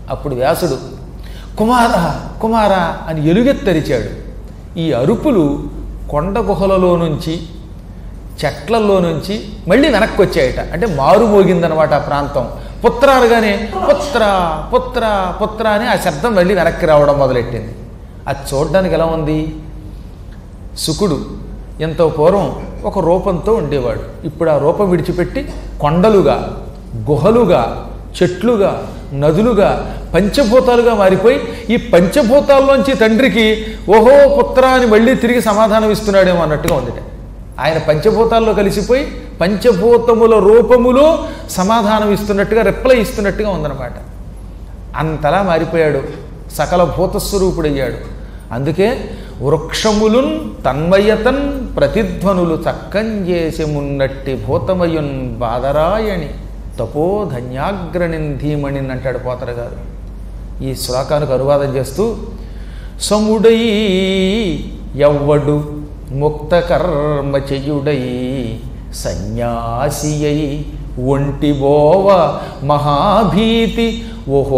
అప్పుడు వ్యాసుడు కుమార కుమార అని ఎలుగెత్తరిచాడు ఈ అరుపులు కొండ గుహలలో నుంచి చెట్లలో నుంచి మళ్ళీ వెనక్కి వచ్చాయట అంటే మారు మోగిందనమాట ఆ ప్రాంతం పుత్ర అనగానే పుత్ర పుత్ర పుత్ర అని ఆ శబ్దం మళ్ళీ వెనక్కి రావడం మొదలెట్టింది అది చూడడానికి ఎలా ఉంది శుకుడు ఎంతో పూర్వం ఒక రూపంతో ఉండేవాడు ఇప్పుడు ఆ రూపం విడిచిపెట్టి కొండలుగా గుహలుగా చెట్లుగా నదులుగా పంచభూతాలుగా మారిపోయి ఈ పంచభూతాల్లోంచి తండ్రికి ఓహో పుత్ర అని మళ్ళీ తిరిగి సమాధానం ఇస్తున్నాడేమో అన్నట్టుగా ఉంది ఆయన పంచభూతాల్లో కలిసిపోయి పంచభూతముల రూపములో సమాధానం ఇస్తున్నట్టుగా రిప్లై ఇస్తున్నట్టుగా ఉందన్నమాట అంతలా మారిపోయాడు సకల భూతస్వరూపుడయ్యాడు అందుకే వృక్షములున్ తన్మయతన్ ప్రతిధ్వనులు చక్కం చేసి మున్నట్టి భూతమయున్ బాదరాయణి తపో ధన్యాగ్రణిన్ ధీమణిన్ అంటాడు పోతర గారు ఈ శ్లోకానికి అనువాదం చేస్తూ సముడై ఎవ్వడు ముక్త కర్మ చెయ్యుడై సన్యాసియై ఒంటి బోవ మహాభీతి ఓహో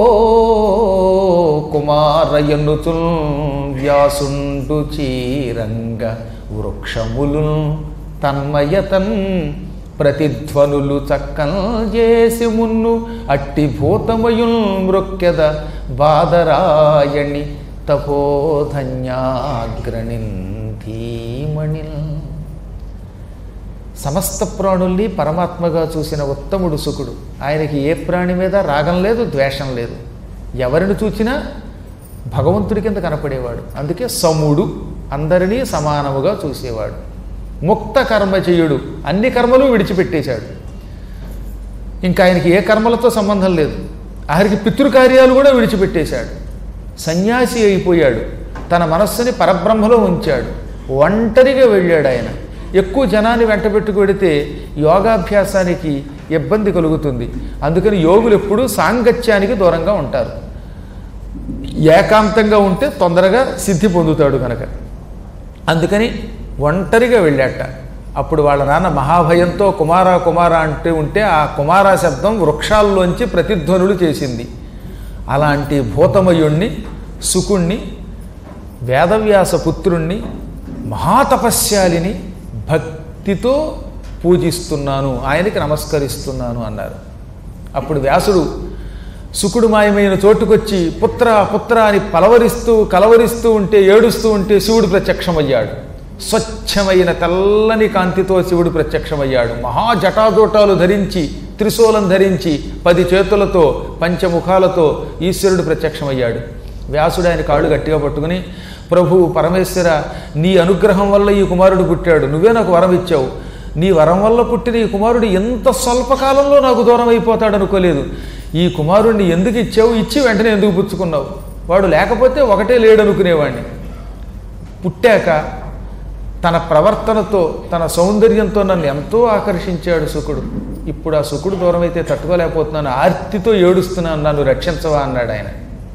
కుమారయనుతుల్ వ్యాసుండు చీరంగ వృక్షములు తన్మయతన్ ప్రతిధ్వనులు చక్కల్ చేసి మున్ను అట్టి భూతమయుల్ మృక్కెద బాదరాయణి తపోధన్యాగ్రణిన్ ధీమణిల్ సమస్త ప్రాణుల్ని పరమాత్మగా చూసిన ఉత్తముడు సుకుడు ఆయనకి ఏ ప్రాణి మీద రాగం లేదు ద్వేషం లేదు ఎవరిని చూచినా భగవంతుడి కింద కనపడేవాడు అందుకే సముడు అందరినీ సమానముగా చూసేవాడు ముక్త కర్మచయుడు అన్ని కర్మలు విడిచిపెట్టేశాడు ఇంకా ఆయనకి ఏ కర్మలతో సంబంధం లేదు ఆఖరికి పితృకార్యాలు కూడా విడిచిపెట్టేశాడు సన్యాసి అయిపోయాడు తన మనస్సుని పరబ్రహ్మలో ఉంచాడు ఒంటరిగా వెళ్ళాడు ఆయన ఎక్కువ జనాన్ని వెంట పెట్టుకు వెడితే యోగాభ్యాసానికి ఇబ్బంది కలుగుతుంది అందుకని యోగులు ఎప్పుడూ సాంగత్యానికి దూరంగా ఉంటారు ఏకాంతంగా ఉంటే తొందరగా సిద్ధి పొందుతాడు కనుక అందుకని ఒంటరిగా వెళ్ళాట అప్పుడు వాళ్ళ నాన్న మహాభయంతో కుమార కుమార అంటూ ఉంటే ఆ కుమార శబ్దం వృక్షాల్లోంచి ప్రతిధ్వనులు చేసింది అలాంటి భూతమయుణ్ణి సుకుణ్ణి వేదవ్యాస పుత్రుణ్ణి మహాతపస్యాలిని భక్తితో పూజిస్తున్నాను ఆయనకి నమస్కరిస్తున్నాను అన్నారు అప్పుడు వ్యాసుడు సుకుడు మాయమైన చోటుకొచ్చి పుత్ర పుత్ర అని పలవరిస్తూ కలవరిస్తూ ఉంటే ఏడుస్తూ ఉంటే శివుడు ప్రత్యక్షమయ్యాడు స్వచ్ఛమైన తెల్లని కాంతితో శివుడు ప్రత్యక్షమయ్యాడు మహా జటాజోటాలు ధరించి త్రిశూలం ధరించి పది చేతులతో పంచముఖాలతో ఈశ్వరుడు ప్రత్యక్షమయ్యాడు వ్యాసుడు ఆయన కాళ్ళు గట్టిగా పట్టుకుని ప్రభు పరమేశ్వర నీ అనుగ్రహం వల్ల ఈ కుమారుడు పుట్టాడు నువ్వే నాకు వరం ఇచ్చావు నీ వరం వల్ల పుట్టిన ఈ కుమారుడు ఎంత స్వల్పకాలంలో నాకు దూరం అయిపోతాడు అనుకోలేదు ఈ కుమారుడిని ఎందుకు ఇచ్చావు ఇచ్చి వెంటనే ఎందుకు పుచ్చుకున్నావు వాడు లేకపోతే ఒకటే లేడు అనుకునేవాడిని పుట్టాక తన ప్రవర్తనతో తన సౌందర్యంతో నన్ను ఎంతో ఆకర్షించాడు సుకుడు ఇప్పుడు ఆ సుకుడు దూరం అయితే తట్టుకోలేకపోతున్నాను ఆర్తితో ఏడుస్తున్నాను నన్ను రక్షించవా అన్నాడు ఆయన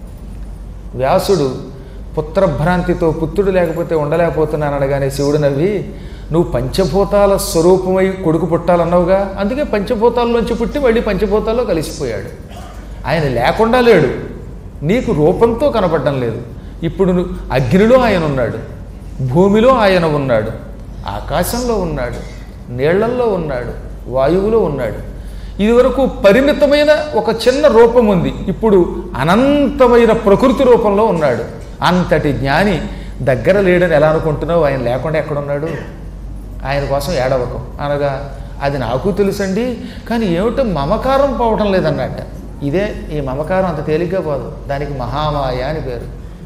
వ్యాసుడు పుత్రభ్రాంతితో పుత్రుడు లేకపోతే ఉండలేకపోతున్నాను అనగానే శివుడు నవ్వి నువ్వు పంచభూతాల స్వరూపమై కొడుకు పుట్టాలన్నావుగా అందుకే పంచభూతాల్లోంచి పుట్టి మళ్ళీ పంచభూతాల్లో కలిసిపోయాడు ఆయన లేకుండా లేడు నీకు రూపంతో కనపడడం లేదు ఇప్పుడు నువ్వు అగ్నిలో ఆయన ఉన్నాడు భూమిలో ఆయన ఉన్నాడు ఆకాశంలో ఉన్నాడు నీళ్లల్లో ఉన్నాడు వాయువులో ఉన్నాడు ఇదివరకు పరిమితమైన ఒక చిన్న రూపం ఉంది ఇప్పుడు అనంతమైన ప్రకృతి రూపంలో ఉన్నాడు అంతటి జ్ఞాని దగ్గర లేడని ఎలా అనుకుంటున్నావు ఆయన లేకుండా ఎక్కడున్నాడు ఆయన కోసం ఏడవకం అనగా అది నాకు తెలుసండి కానీ ఏమిటో మమకారం పోవటం లేదన్నట్ట ఇదే ఈ మమకారం అంత తేలిగ్గా పోదు దానికి మహామాయ అని పేరు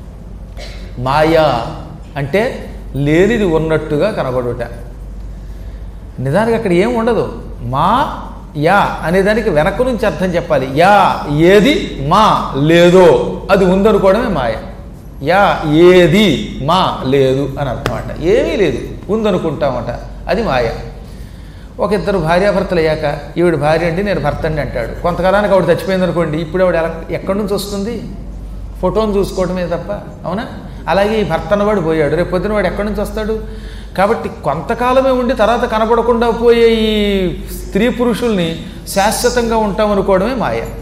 మాయా అంటే లేనిది ఉన్నట్టుగా కనబడుట నిజానికి అక్కడ ఏం ఉండదు మా యా అనేదానికి వెనక నుంచి అర్థం చెప్పాలి యా ఏది మా లేదో అది ఉందనుకోవడమే మాయ యా ఏది మా లేదు అని అర్థం అంట ఏమీ లేదు ఉందనుకుంటామట అది మాయ ఒక ఇద్దరు భార్యాభర్తలు అయ్యాక ఈవిడ భార్య అండి నేను భర్త అండి అంటాడు కొంతకాలానికి ఆవిడ చచ్చిపోయింది అనుకోండి ఇప్పుడు ఆవిడ ఎలా ఎక్కడి నుంచి వస్తుంది ఫోటోని చూసుకోవడమే తప్ప అవునా అలాగే ఈ భర్త అన్నవాడు పోయాడు రేపు పొద్దున వాడు ఎక్కడి నుంచి వస్తాడు కాబట్టి కొంతకాలమే ఉండి తర్వాత కనపడకుండా పోయే ఈ స్త్రీ పురుషుల్ని శాశ్వతంగా ఉంటాం అనుకోవడమే మాయ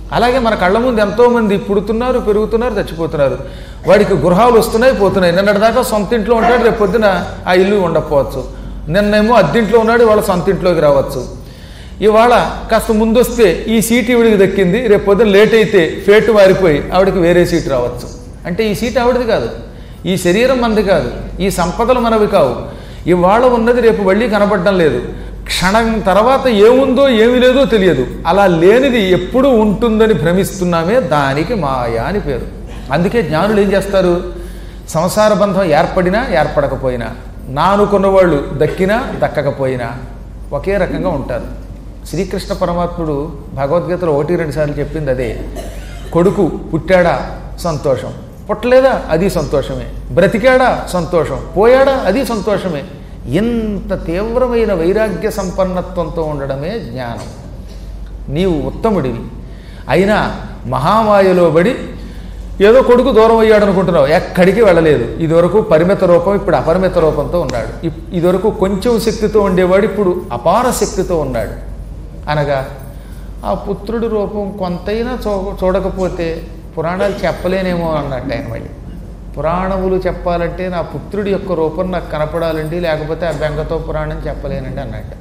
అలాగే మన కళ్ళ ముందు ఎంతోమంది పుడుతున్నారు పెరుగుతున్నారు చచ్చిపోతున్నారు వాడికి గృహాలు వస్తున్నాయి పోతున్నాయి నిన్నటిదాకా సొంత ఇంట్లో ఉంటాడు రేపు పొద్దున ఆ ఇల్లు ఉండకపోవచ్చు నిన్నేమో అద్దెంట్లో ఉన్నాడు వాళ్ళ సొంత ఇంట్లోకి రావచ్చు ఇవాళ కాస్త ముందొస్తే ఈ సీట్ ఈవిడికి దక్కింది రేపు పొద్దున లేట్ అయితే ఫేటు మారిపోయి ఆవిడకి వేరే సీట్ రావచ్చు అంటే ఈ సీట్ ఆవిడది కాదు ఈ శరీరం మనది కాదు ఈ సంపదలు మనవి కావు ఇవాళ ఉన్నది రేపు మళ్ళీ కనపడడం లేదు క్షణం తర్వాత ఏముందో ఏమి లేదో తెలియదు అలా లేనిది ఎప్పుడు ఉంటుందని భ్రమిస్తున్నామే దానికి మాయ అని పేరు అందుకే జ్ఞానులు ఏం చేస్తారు సంసార బంధం ఏర్పడినా ఏర్పడకపోయినా నానుకున్న వాళ్ళు దక్కినా దక్కకపోయినా ఒకే రకంగా ఉంటారు శ్రీకృష్ణ పరమాత్ముడు భగవద్గీతలో ఒకటి రెండు సార్లు చెప్పింది అదే కొడుకు పుట్టాడా సంతోషం పుట్టలేదా అది సంతోషమే బ్రతికాడా సంతోషం పోయాడా అది సంతోషమే ఇంత తీవ్రమైన వైరాగ్య సంపన్నత్వంతో ఉండడమే జ్ఞానం నీవు ఉత్తముడివి అయినా మహామాయలో పడి ఏదో కొడుకు దూరం అయ్యాడు అనుకుంటున్నావు ఎక్కడికి వెళ్ళలేదు ఇదివరకు పరిమిత రూపం ఇప్పుడు అపరిమిత రూపంతో ఉన్నాడు ఇప్- ఇదివరకు కొంచెం శక్తితో ఉండేవాడు ఇప్పుడు అపార శక్తితో ఉన్నాడు అనగా ఆ పుత్రుడి రూపం కొంతైనా చూ చూడకపోతే పురాణాలు చెప్పలేనేమో అన్నట్టు ఆయన మళ్ళీ పురాణములు చెప్పాలంటే నా పుత్రుడి యొక్క రూపం నాకు కనపడాలండి లేకపోతే ఆ బెంగతో పురాణం చెప్పలేనండి అన్నట్టు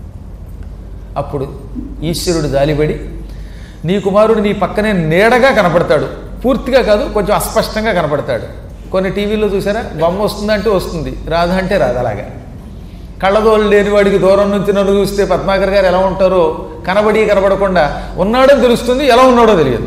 అప్పుడు ఈశ్వరుడు జాలిపడి నీ కుమారుడు నీ పక్కనే నీడగా కనపడతాడు పూర్తిగా కాదు కొంచెం అస్పష్టంగా కనపడతాడు కొన్ని టీవీలో చూసారా బొమ్మ వస్తుందంటే వస్తుంది రాదా అంటే రాదు అలాగా కళ్ళదోళ్ళు లేని వాడికి దూరం నుంచి నన్ను చూస్తే పద్మాకర్ గారు ఎలా ఉంటారో కనబడి కనబడకుండా ఉన్నాడని తెలుస్తుంది ఎలా ఉన్నాడో తెలియదు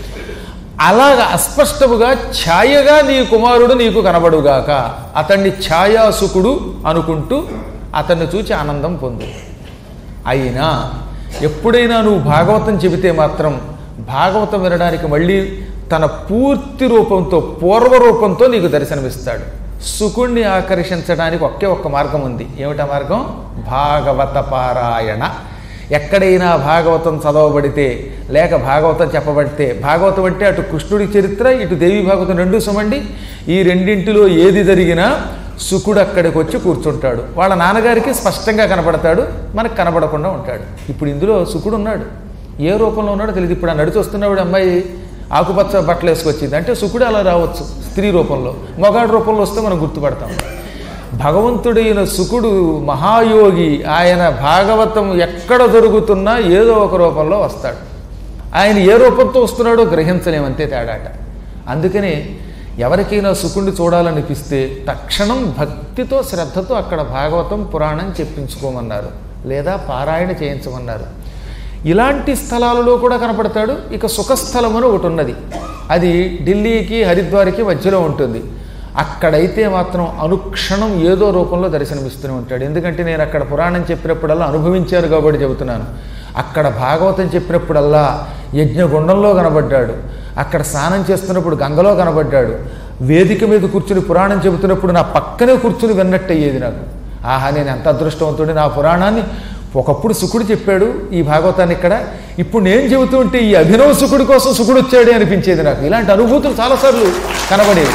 అలాగ అస్పష్టముగా ఛాయగా నీ కుమారుడు నీకు కనబడుగాక అతన్ని ఛాయాసుకుడు అనుకుంటూ అతన్ని చూచి ఆనందం పొందు అయినా ఎప్పుడైనా నువ్వు భాగవతం చెబితే మాత్రం భాగవతం వినడానికి మళ్ళీ తన పూర్తి రూపంతో పూర్వ రూపంతో నీకు దర్శనమిస్తాడు సుకుణ్ణి ఆకర్షించడానికి ఒకే ఒక్క మార్గం ఉంది ఏమిటా మార్గం భాగవత పారాయణ ఎక్కడైనా భాగవతం చదవబడితే లేక భాగవతం చెప్పబడితే భాగవతం అంటే అటు కృష్ణుడి చరిత్ర ఇటు దేవి భాగవతం రెండు సుమండి ఈ రెండింటిలో ఏది జరిగినా సుకుడు అక్కడికి వచ్చి కూర్చుంటాడు వాళ్ళ నాన్నగారికి స్పష్టంగా కనపడతాడు మనకు కనపడకుండా ఉంటాడు ఇప్పుడు ఇందులో సుకుడు ఉన్నాడు ఏ రూపంలో ఉన్నాడో తెలియదు ఇప్పుడు ఆ నడిచి వస్తున్నవాడు అమ్మాయి ఆకుపచ్చ బట్టలు వేసుకొచ్చింది అంటే సుకుడు అలా రావచ్చు స్త్రీ రూపంలో మొగాడు రూపంలో వస్తే మనం గుర్తుపడతాం భగవంతుడైన సుకుడు మహాయోగి ఆయన భాగవతం ఎక్కడ దొరుకుతున్నా ఏదో ఒక రూపంలో వస్తాడు ఆయన ఏ రూపంతో వస్తున్నాడో గ్రహించలేమంతే తేడాట అందుకనే ఎవరికైనా సుకుడిని చూడాలనిపిస్తే తక్షణం భక్తితో శ్రద్ధతో అక్కడ భాగవతం పురాణం చెప్పించుకోమన్నారు లేదా పారాయణ చేయించమన్నారు ఇలాంటి స్థలాలలో కూడా కనపడతాడు ఇక సుఖస్థలం అని ఒకటి ఉన్నది అది ఢిల్లీకి హరిద్వార్కి మధ్యలో ఉంటుంది అక్కడైతే మాత్రం అనుక్షణం ఏదో రూపంలో దర్శనమిస్తూనే ఉంటాడు ఎందుకంటే నేను అక్కడ పురాణం చెప్పినప్పుడల్లా అనుభవించారు కాబట్టి చెబుతున్నాను అక్కడ భాగవతం చెప్పినప్పుడల్లా యజ్ఞగుండంలో కనబడ్డాడు అక్కడ స్నానం చేస్తున్నప్పుడు గంగలో కనబడ్డాడు వేదిక మీద కూర్చుని పురాణం చెబుతున్నప్పుడు నా పక్కనే కూర్చుని విన్నట్టు అయ్యేది నాకు ఆహా నేను ఎంత అదృష్టవంతుడి నా పురాణాన్ని ఒకప్పుడు సుకుడు చెప్పాడు ఈ భాగవతాన్ని ఇక్కడ ఇప్పుడు నేను చెబుతూ ఉంటే ఈ అభినవ సుకుడి కోసం సుకుడు వచ్చాడే అనిపించేది నాకు ఇలాంటి అనుభూతులు చాలాసార్లు కనబడేవి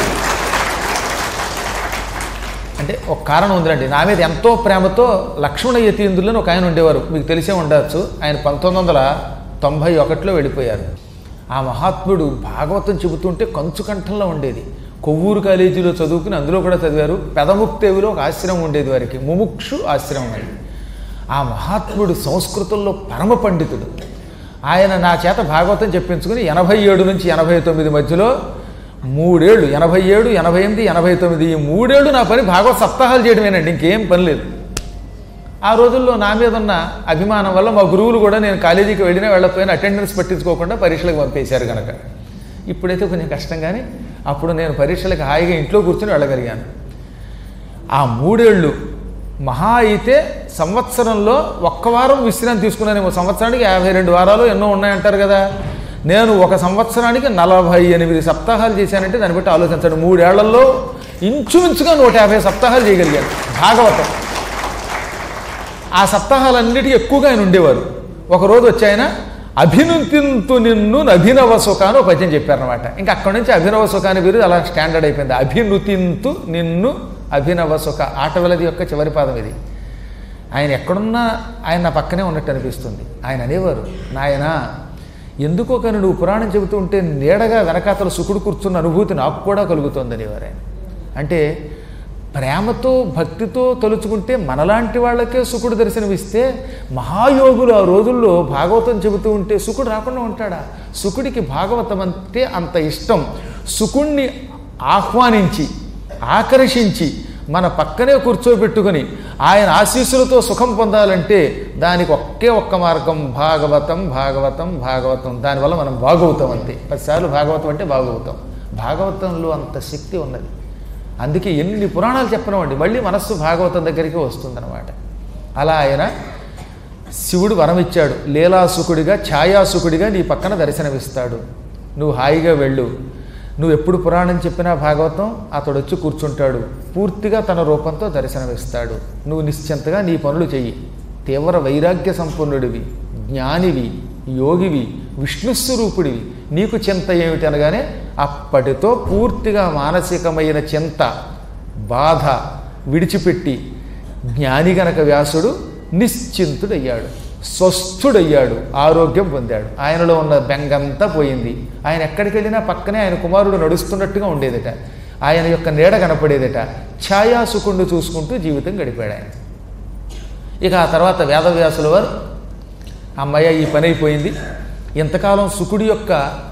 అంటే ఒక కారణం ఉందండి నా మీద ఎంతో ప్రేమతో లక్ష్మణ యతీంద్రులు అని ఒక ఆయన ఉండేవారు మీకు తెలిసే ఉండవచ్చు ఆయన పంతొమ్మిది వందల తొంభై ఒకటిలో వెళ్ళిపోయారు ఆ మహాత్ముడు భాగవతం చెబుతుంటే కంచు కంఠంలో ఉండేది కొవ్వూరు కాలేజీలో చదువుకుని అందులో కూడా చదివారు పెదముక్తేవిలో ఒక ఆశ్రమం ఉండేది వారికి ముముక్షు ఆశ్రమం అని ఆ మహాత్ముడు సంస్కృతంలో పరమ పండితుడు ఆయన నా చేత భాగవతం చెప్పించుకుని ఎనభై ఏడు నుంచి ఎనభై తొమ్మిది మధ్యలో మూడేళ్ళు ఎనభై ఏడు ఎనభై ఎనిమిది ఎనభై తొమ్మిది ఈ మూడేళ్ళు నా పని భాగవత సప్తాహాలు చేయడమేనండి ఇంకేం పని లేదు ఆ రోజుల్లో నా మీద ఉన్న అభిమానం వల్ల మా గురువులు కూడా నేను కాలేజీకి వెళ్ళినా వెళ్ళకపోయినా అటెండెన్స్ పట్టించుకోకుండా పరీక్షలకు పంపేశారు కనుక ఇప్పుడైతే కొంచెం కష్టం కానీ అప్పుడు నేను పరీక్షలకు హాయిగా ఇంట్లో కూర్చొని వెళ్ళగలిగాను ఆ మూడేళ్ళు మహా అయితే సంవత్సరంలో ఒక్క వారం విశ్రాంతి తీసుకున్నానేమో సంవత్సరానికి యాభై రెండు వారాలు ఎన్నో ఉన్నాయంటారు కదా నేను ఒక సంవత్సరానికి నలభై ఎనిమిది సప్తాహాలు చేశానంటే దాన్ని బట్టి ఆలోచించండి మూడేళ్లలో ఇంచుమించుగా నూట యాభై సప్తాహాలు చేయగలిగాను భాగవతం ఆ సప్తాహాలన్నిటికీ ఎక్కువగా ఆయన ఉండేవారు ఒకరోజు వచ్చి ఆయన అభినంతింతు నిన్ను అభినవ సుఖ అని ఒక పద్యం చెప్పారనమాట ఇంకా అక్కడి నుంచి అభినవ సుఖ అనే బిరుదు అలా స్టాండర్డ్ అయిపోయింది అభినుతింతు నిన్ను అభినవ సుఖ ఆటవలది యొక్క చివరి పాదం ఇది ఆయన ఎక్కడున్నా ఆయన నా పక్కనే ఉన్నట్టు అనిపిస్తుంది ఆయన అనేవారు నాయన ఎందుకో కానీ నువ్వు పురాణం చెబుతూ ఉంటే నీడగా వెనకాతల సుకుడు కూర్చున్న అనుభూతి నాకు కూడా కలుగుతోందని ఆయన అంటే ప్రేమతో భక్తితో తలుచుకుంటే మనలాంటి వాళ్ళకే సుకుడు దర్శనమిస్తే మహాయోగులు ఆ రోజుల్లో భాగవతం చెబుతూ ఉంటే సుకుడు రాకుండా ఉంటాడా సుకుడికి భాగవతం అంటే అంత ఇష్టం సుకుణ్ణి ఆహ్వానించి ఆకర్షించి మన పక్కనే కూర్చోబెట్టుకుని ఆయన ఆశీస్సులతో సుఖం పొందాలంటే దానికి ఒకే ఒక్క మార్గం భాగవతం భాగవతం భాగవతం దానివల్ల మనం బాగవుతాం అంతే పదిసార్లు భాగవతం అంటే బాగవుతాం భాగవతంలో అంత శక్తి ఉన్నది అందుకే ఎన్ని పురాణాలు చెప్పనివ్వండి మళ్ళీ మనస్సు భాగవతం దగ్గరికి వస్తుందన్నమాట అలా ఆయన శివుడు వరమిచ్చాడు లీలాసుకుడిగా ఛాయాసుకుడిగా నీ పక్కన దర్శనమిస్తాడు నువ్వు హాయిగా వెళ్ళు నువ్వు ఎప్పుడు పురాణం చెప్పినా భాగవతం అతడు వచ్చి కూర్చుంటాడు పూర్తిగా తన రూపంతో దర్శనమిస్తాడు నువ్వు నిశ్చింతగా నీ పనులు చెయ్యి తీవ్ర వైరాగ్య సంపన్నుడివి జ్ఞానివి యోగివి విష్ణుస్వరూపుడివి నీకు చింత ఏమిటి అనగానే అప్పటితో పూర్తిగా మానసికమైన చింత బాధ విడిచిపెట్టి జ్ఞాని గనక వ్యాసుడు నిశ్చింతుడయ్యాడు స్వస్థుడయ్యాడు ఆరోగ్యం పొందాడు ఆయనలో ఉన్న బెంగంతా పోయింది ఆయన ఎక్కడికి వెళ్ళినా పక్కనే ఆయన కుమారుడు నడుస్తున్నట్టుగా ఉండేదట ఆయన యొక్క నీడ కనపడేదట ఛాయాసుకుండు చూసుకుంటూ జీవితం గడిపాడు ఆయన ఇక ఆ తర్వాత వేదవ్యాసుల వారు అమ్మయ్య ఈ పని అయిపోయింది ఇంతకాలం సుకుడి యొక్క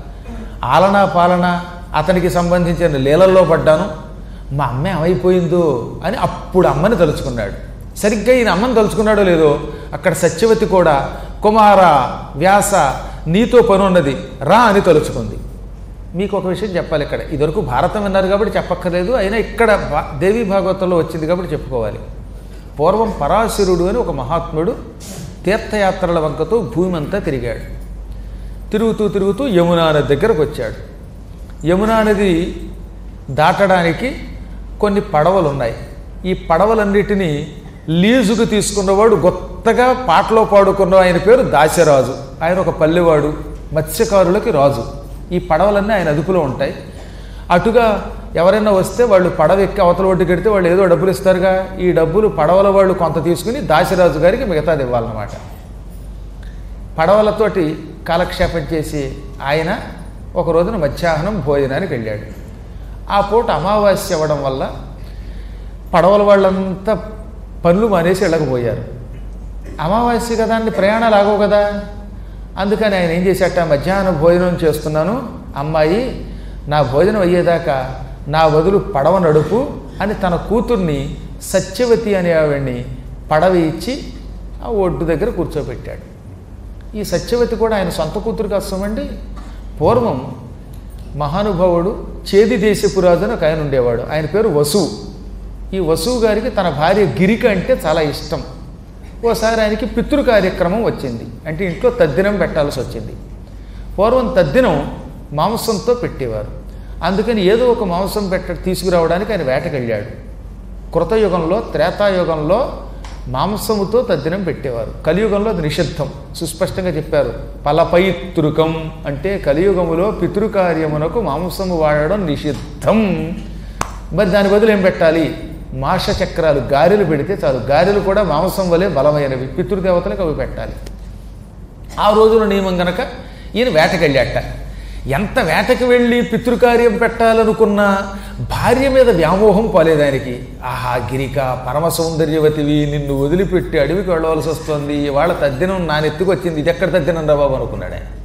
ఆలనా పాలన అతనికి సంబంధించిన లీలల్లో పడ్డాను మా అమ్మ ఏమైపోయిందో అని అప్పుడు అమ్మని తలుచుకున్నాడు సరిగ్గా ఈయన అమ్మని తలుచుకున్నాడో లేదో అక్కడ సత్యవతి కూడా కుమార వ్యాస నీతో పని ఉన్నది రా అని తలుచుకుంది మీకు ఒక విషయం చెప్పాలి ఇక్కడ ఇదివరకు భారతం విన్నారు కాబట్టి చెప్పక్కర్లేదు అయినా ఇక్కడ భా- దేవీ భాగవతంలో వచ్చింది కాబట్టి చెప్పుకోవాలి పూర్వం పరాశరుడు అని ఒక మహాత్ముడు తీర్థయాత్రల వంకతో భూమి అంతా తిరిగాడు తిరుగుతూ తిరుగుతూ యమునా నది దగ్గరకు వచ్చాడు యమునా నది దాటడానికి కొన్ని పడవలు ఉన్నాయి ఈ పడవలన్నిటినీ లీజుకు తీసుకున్నవాడు గొత్తగా పాటలో పాడుకున్న ఆయన పేరు దాశరాజు ఆయన ఒక పల్లెవాడు మత్స్యకారులకి రాజు ఈ పడవలన్నీ ఆయన అదుపులో ఉంటాయి అటుగా ఎవరైనా వస్తే వాళ్ళు పడవ ఎక్కి అవతల ఒడ్డు కడితే వాళ్ళు ఏదో డబ్బులు ఇస్తారుగా ఈ డబ్బులు పడవల వాళ్ళు కొంత తీసుకుని దాశరాజు గారికి మిగతాది ఇవ్వాలన్నమాట పడవలతోటి కాలక్షేపం చేసి ఆయన ఒక రోజున మధ్యాహ్నం భోజనానికి వెళ్ళాడు ఆ పూట అమావాస్య అవ్వడం వల్ల పడవల వాళ్ళంతా పనులు మానేసి వెళ్ళకపోయారు అమావాస్య కదా అని ప్రయాణాలు ఆగవు కదా అందుకని ఆయన ఏం చేశాట మధ్యాహ్నం భోజనం చేస్తున్నాను అమ్మాయి నా భోజనం అయ్యేదాకా నా వదులు పడవ నడుపు అని తన కూతుర్ని సత్యవతి అనే ఆవిడ్ని పడవ ఇచ్చి ఆ ఒడ్డు దగ్గర కూర్చోబెట్టాడు ఈ సత్యవతి కూడా ఆయన సొంత కూతురు కష్టమండి పూర్వం మహానుభావుడు చేది దేశపురాజు అని ఒక ఆయన ఉండేవాడు ఆయన పేరు వసువు ఈ వసువు గారికి తన భార్య గిరిక అంటే చాలా ఇష్టం ఓసారి ఆయనకి పితృ కార్యక్రమం వచ్చింది అంటే ఇంట్లో తద్దినం పెట్టాల్సి వచ్చింది పూర్వం తద్దినం మాంసంతో పెట్టేవారు అందుకని ఏదో ఒక మాంసం పెట్ట తీసుకురావడానికి ఆయన వేటకెళ్ళాడు కృతయుగంలో త్రేతాయుగంలో మాంసముతో తద్దినం పెట్టేవారు కలియుగంలో అది నిషిద్ధం సుస్పష్టంగా చెప్పారు పలపైతృకం అంటే కలియుగములో పితృకార్యమునకు మాంసము వాడడం నిషిద్ధం మరి దాని బదులు ఏం పెట్టాలి మాష చక్రాలు గారెలు పెడితే చాలు గారెలు కూడా మాంసం వలె బలమైనవి పితృదేవతలకు అవి పెట్టాలి ఆ రోజున నియమం గనక ఈయన వేటకెళ్ళాట ఎంత వేటకి వెళ్ళి పితృకార్యం పెట్టాలనుకున్నా భార్య మీద వ్యామోహం పోలేదు ఆయనకి ఆహా గిరిక పరమ సౌందర్యవతివి నిన్ను వదిలిపెట్టి అడవికి వెళ్ళవలసి వస్తుంది వాళ్ళ తద్దినం నా నెత్తికి వచ్చింది ఇది ఎక్కడ తద్దినం రా బాబు అనుకున్నాడు ఆయన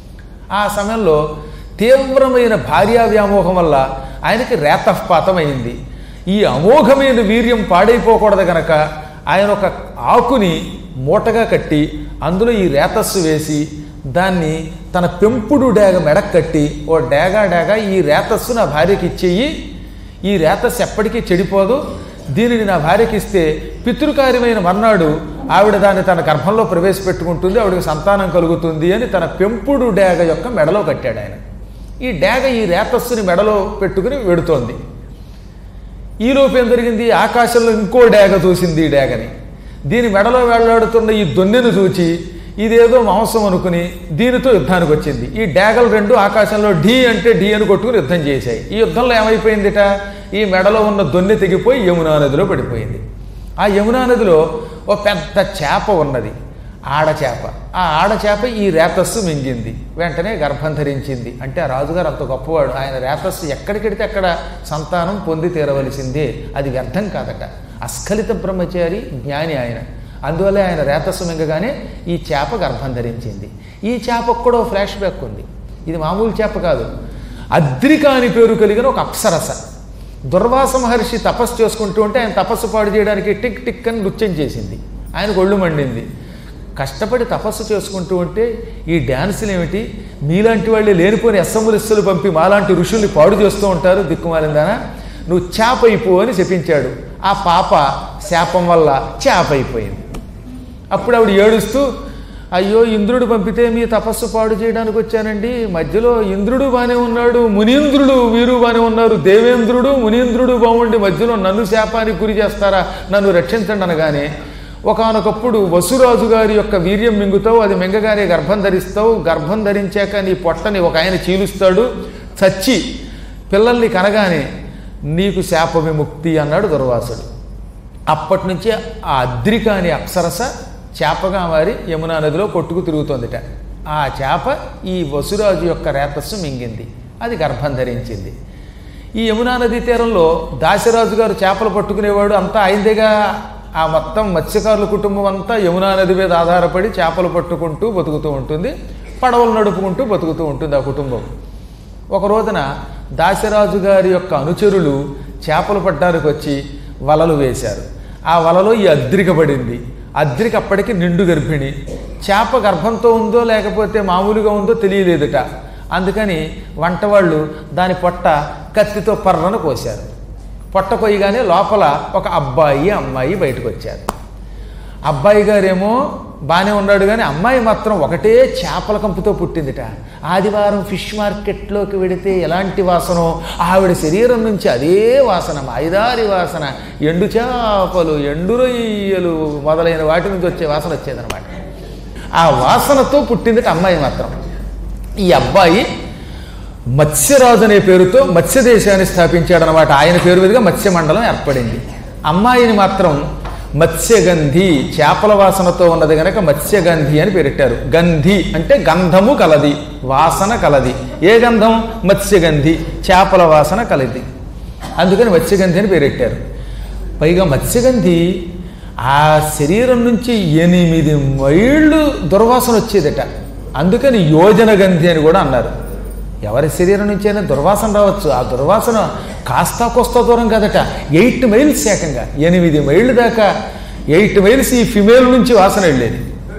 ఆ సమయంలో తీవ్రమైన భార్యా వ్యామోహం వల్ల ఆయనకి రేతఃపాతం అయింది ఈ అమోఘమైన వీర్యం పాడైపోకూడదు గనక ఆయన ఒక ఆకుని మూటగా కట్టి అందులో ఈ రేతస్సు వేసి దాన్ని తన పెంపుడు డేగ మెడకు కట్టి ఓ డేగా డేగా ఈ రేతస్సు నా భార్యకి ఇచ్చేయి ఈ రేతస్సు ఎప్పటికీ చెడిపోదు దీనిని నా భార్యకి ఇస్తే పితృకార్యమైన మర్నాడు ఆవిడ దాన్ని తన గర్భంలో ప్రవేశపెట్టుకుంటుంది ఆవిడకి సంతానం కలుగుతుంది అని తన పెంపుడు డేగ యొక్క మెడలో కట్టాడు ఆయన ఈ డేగ ఈ రేతస్సుని మెడలో పెట్టుకుని వెడుతోంది ఈలోపు ఏం జరిగింది ఆకాశంలో ఇంకో డేగ చూసింది ఈ డేగని దీని మెడలో వేళ్లాడుతున్న ఈ దొన్నెను చూచి ఇదేదో మాంసం అనుకుని దీనితో యుద్ధానికి వచ్చింది ఈ డేగలు రెండు ఆకాశంలో ఢీ అంటే ఢీ అని కొట్టుకుని యుద్ధం చేశాయి ఈ యుద్ధంలో ఏమైపోయిందిట ఈ మెడలో ఉన్న దొన్నె తెగిపోయి యమునా నదిలో పడిపోయింది ఆ యమునా నదిలో ఓ పెద్ద చేప ఉన్నది ఆడచేప ఆ ఆడచేప ఈ రేతస్సు మింగింది వెంటనే గర్భం ధరించింది అంటే ఆ రాజుగారు అంత గొప్పవాడు ఆయన రేతస్సు ఎక్కడికెడితే అక్కడ సంతానం పొంది తీరవలసిందే అది వ్యర్థం కాదట అస్ఖలిత బ్రహ్మచారి జ్ఞాని ఆయన అందువల్లే ఆయన రేతస్సు మింగగానే ఈ చేప గర్భం ధరించింది ఈ చేపకు కూడా ఓ ఫ్లాష్ బ్యాక్ ఉంది ఇది మామూలు చేప కాదు అద్రిక అని పేరు కలిగిన ఒక అప్సరస దుర్వాస మహర్షి తపస్సు చేసుకుంటూ ఉంటే ఆయన తపస్సు పాడు చేయడానికి టిక్ టిక్ అని నృత్యం చేసింది ఆయనకు ఒళ్ళు మండింది కష్టపడి తపస్సు చేసుకుంటూ ఉంటే ఈ డ్యాన్సులు ఏమిటి మీలాంటి వాళ్ళే లేనిపోని ఎస్సములిస్సులు పంపి మాలాంటి ఋషుల్ని పాడు చేస్తూ ఉంటారు దిక్కుమాలిందానా నువ్వు చేప అయిపో అని శపించాడు ఆ పాప శాపం వల్ల చేప అయిపోయింది అప్పుడు ఆవిడ ఏడుస్తూ అయ్యో ఇంద్రుడు పంపితే మీ తపస్సు పాడు చేయడానికి వచ్చానండి మధ్యలో ఇంద్రుడు బాగానే ఉన్నాడు మునీంద్రుడు వీరు బాగానే ఉన్నారు దేవేంద్రుడు మునీంద్రుడు బాగుండి మధ్యలో నన్ను శాపానికి గురి చేస్తారా నన్ను రక్షించండి అనగానే ఒకానొకప్పుడు వసురాజు గారి యొక్క వీర్యం మింగుతావు అది మింగగానే గర్భం ధరిస్తావు గర్భం ధరించాక నీ పొట్టని ఒక ఆయన చీలుస్తాడు చచ్చి పిల్లల్ని కనగానే నీకు శాప విముక్తి అన్నాడు దుర్వాసుడు అప్పటి నుంచి ఆ అద్రిక అనే అప్సరస చేపగా మారి యమునా నదిలో కొట్టుకు తిరుగుతోందిట ఆ చేప ఈ వసురాజు యొక్క రేతస్సు మింగింది అది గర్భం ధరించింది ఈ యమునా నదీ తీరంలో దాశరాజు గారు చేపలు పట్టుకునేవాడు అంతా ఆయనదేగా ఆ మొత్తం మత్స్యకారుల కుటుంబం అంతా యమునా నది మీద ఆధారపడి చేపలు పట్టుకుంటూ బతుకుతూ ఉంటుంది పడవలు నడుపుకుంటూ బతుకుతూ ఉంటుంది ఆ కుటుంబం ఒక రోజున దాశరాజు గారి యొక్క అనుచరులు చేపలు పట్టడానికి వచ్చి వలలు వేశారు ఆ వలలో ఈ అద్రిక పడింది అద్రిక అప్పటికి నిండు గర్భిణి చేప గర్భంతో ఉందో లేకపోతే మామూలుగా ఉందో తెలియలేదుట అందుకని వంటవాళ్ళు దాని పొట్ట కత్తితో పర్రను కోశారు పొట్ట కొయ్యగానే లోపల ఒక అబ్బాయి అమ్మాయి బయటకు వచ్చారు అబ్బాయి గారేమో బాగానే ఉన్నాడు కానీ అమ్మాయి మాత్రం ఒకటే చేపల కంపుతో పుట్టిందిట ఆదివారం ఫిష్ మార్కెట్లోకి వెడితే ఎలాంటి వాసనో ఆవిడ శరీరం నుంచి అదే వాసన మైదారి వాసన ఎండు చేపలు ఎండు రొయ్యలు మొదలైన వాటి నుంచి వచ్చే వాసన వచ్చేదనమాట ఆ వాసనతో పుట్టిందిట అమ్మాయి మాత్రం ఈ అబ్బాయి మత్స్యరాజు అనే పేరుతో మత్స్య దేశాన్ని స్థాపించాడనమాట ఆయన పేరు మీదుగా మత్స్య మండలం ఏర్పడింది అమ్మాయిని మాత్రం మత్స్యగంధి చేపల వాసనతో ఉన్నది గనక మత్స్యగంధి అని పేరెట్టారు గంధి అంటే గంధము కలది వాసన కలది ఏ గంధం మత్స్యగంధి చేపల వాసన కలది అందుకని మత్స్యగంధి అని పేరెట్టారు పైగా మత్స్యగంధి ఆ శరీరం నుంచి ఎనిమిది మైళ్ళు దుర్వాసన వచ్చేదట అందుకని యోజన గంధి అని కూడా అన్నారు ఎవరి శరీరం నుంచి అయినా దుర్వాసన రావచ్చు ఆ దుర్వాసన కాస్త కోస్త దూరం కదట ఎయిట్ మైల్స్ ఏకంగా ఎనిమిది మైళ్ళు దాకా ఎయిట్ మైల్స్ ఈ ఫిమేల్ నుంచి వాసన వెళ్ళేది